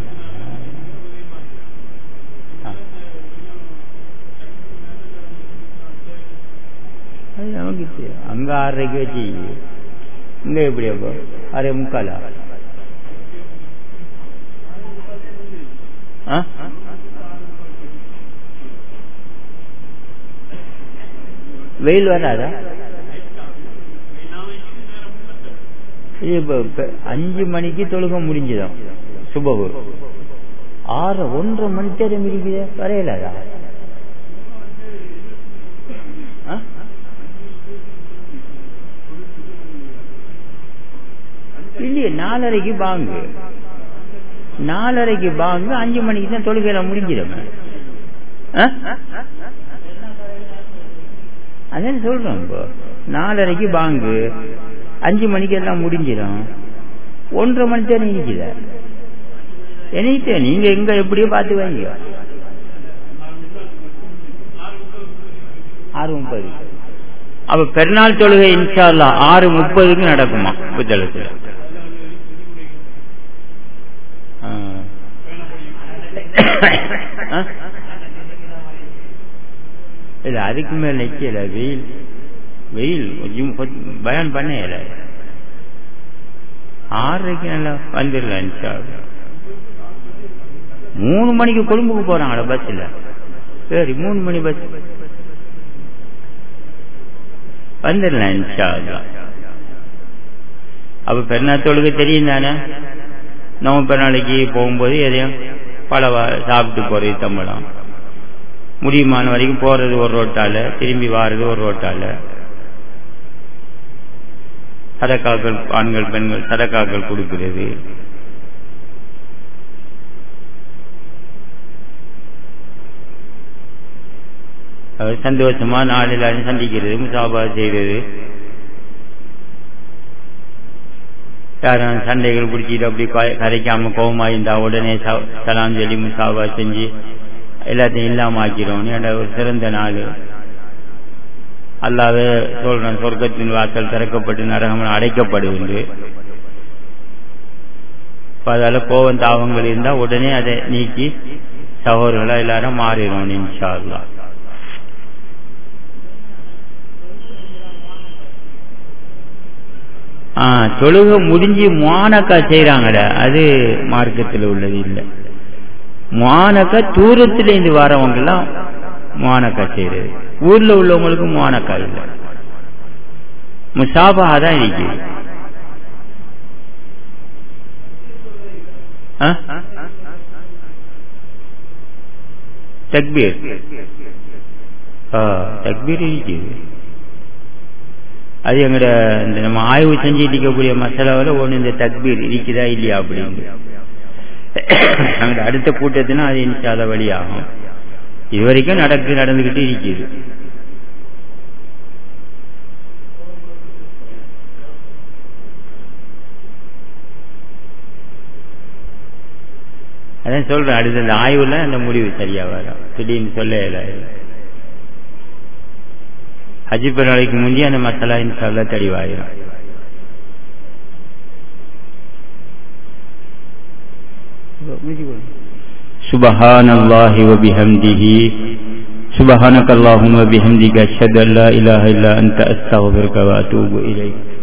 ஆ. அது நமக்கு தெரியும். அங்க ஆறரைக்கு வச்சு இங்க எப்படி அப்போ ஆறே முக்காலா ஆ? வெயில் வராதா இது இப்ப இப்ப அஞ்சு மணிக்கு தொழுக முடிஞ்சுதான் சுபகு ஆறு ஒன்றரை மணி நேரம் இருக்குது வரையலாதா ஆ? இல்லையே நாலரைக்கு பாங்கு நாலரைக்கு பாங்கு அஞ்சு மணிக்கு தான் தொழுகையில முடிஞ்சிடும் ஆ? அதான் சொல்றோம் இப்போ நாலரைக்கு பாங்கு அஞ்சு மணிக்கு எல்லாம் முடிஞ்சிடும் ஒன்றரை மணி நேரம் இருக்குத என்னைக்கு நீங்க எங்க எப்படியோ பார்த்து வைங்க ஆறு முப்பது அப்ப பெருநாள் தொழுகை இன்ஷா அல்லாஹ் ஆறு முப்பதுக்கு நடக்குமா புத்தளத்துல ஆ. ஆ? இல்ல அதுக்கு மேல நிக்கல வெயில் வெயில் கொஞ்சம் கொ- பயான் பண்ணல ஆறரைக்கு நல்லா வந்துடலாம் இன்ஷா அல்லாஹ். மூணு மணிக்கு கொழும்புக்கு போறாங்களா பஸ்ல சரி மூணு மணி பஸ் வந்துடலாம் இன்ஷா அல்லாஹ். அப்ப பெருநாள் தொழுகை தெரியும் தானே நம்ம பெருநாளைக்கு போகும்போது எதையும் பழவா சாப்பிட்டு போறது தம்பலாம் முடியுமான வரைக்கும் போறது ஒரு ரோட்டால திரும்பி வாரது ஒரு ரோட்டால சதக்காக்கள் ஆண்கள் பெண்கள் சதக்காக்கள் கொடுக்கிறது அது சந்தோஷமா நாளில் சந்திக்கிறது முசாபா செய்கிறது யாரும் சண்டைகள் பிடிச்சிட்டு அப்படி க- கரைக்காம கோபமா இருந்தா உடனே ச- சலாம் சொல்லி முசாபா செஞ்சு எல்லாத்தையும் இல்லாம ஆக்கிறோம் ஏன்டா ஒரு சிறந்த நாள் அல்லாத சொல்றேன் சொர்க்கத்தின் வாசல் திறக்கப்பட்டு நரகம் அடைக்கப்படுவது இப்ப அதால கோபம் தாபங்கள் இருந்தா உடனே அதை நீக்கி சகோதரர்களா எல்லாரும் மாறிடும் இன்ஷா அல்லாஹ் ஆ தொழுக முடிஞ்சு மானக்கா செய்யறாங்கட அது மார்க்கத்தில் உள்ளது இல்லை மானக்கா தூரத்துல இருந்து வரவங்க எல்லாம் மானக்கா செய்யறது ஊர்ல உள்ளவங்களுக்கு மானக்கா இல்லை முசாபா தான் இருக்குது ஆ? தக்பீர் ஆ, தக்பீர் இருக்குது அது எங்கட இந்த நம்ம ஆய்வு செஞ்சுட்டு இருக்கக்கூடிய மசாலாவில் ஒன்று இந்த தக்பீர் இருக்குதா இல்லையா அப்படின்னு எங்கட அடுத்த கூட்டத்தினா அது இன்ஷால வழியாகும் இது வரைக்கும் நடக்கு நடந்துகிட்டு இருக்குது அதான் சொல்றேன் அடுத்த இந்த ஆய்வுல அந்த முடிவு சரியா வரும் திடீர்னு சொல்ல இயலாது ஹஜ்ஜி பெருநாளைக்கு முந்தைய அந்த மசாலா இன்ஷால்லா தெளிவாயிரும் سبحان الله وبحمده سبحانك اللهم وبحمدك أشهد أن لا إله إلا أنت أستغفرك وأتوب إليك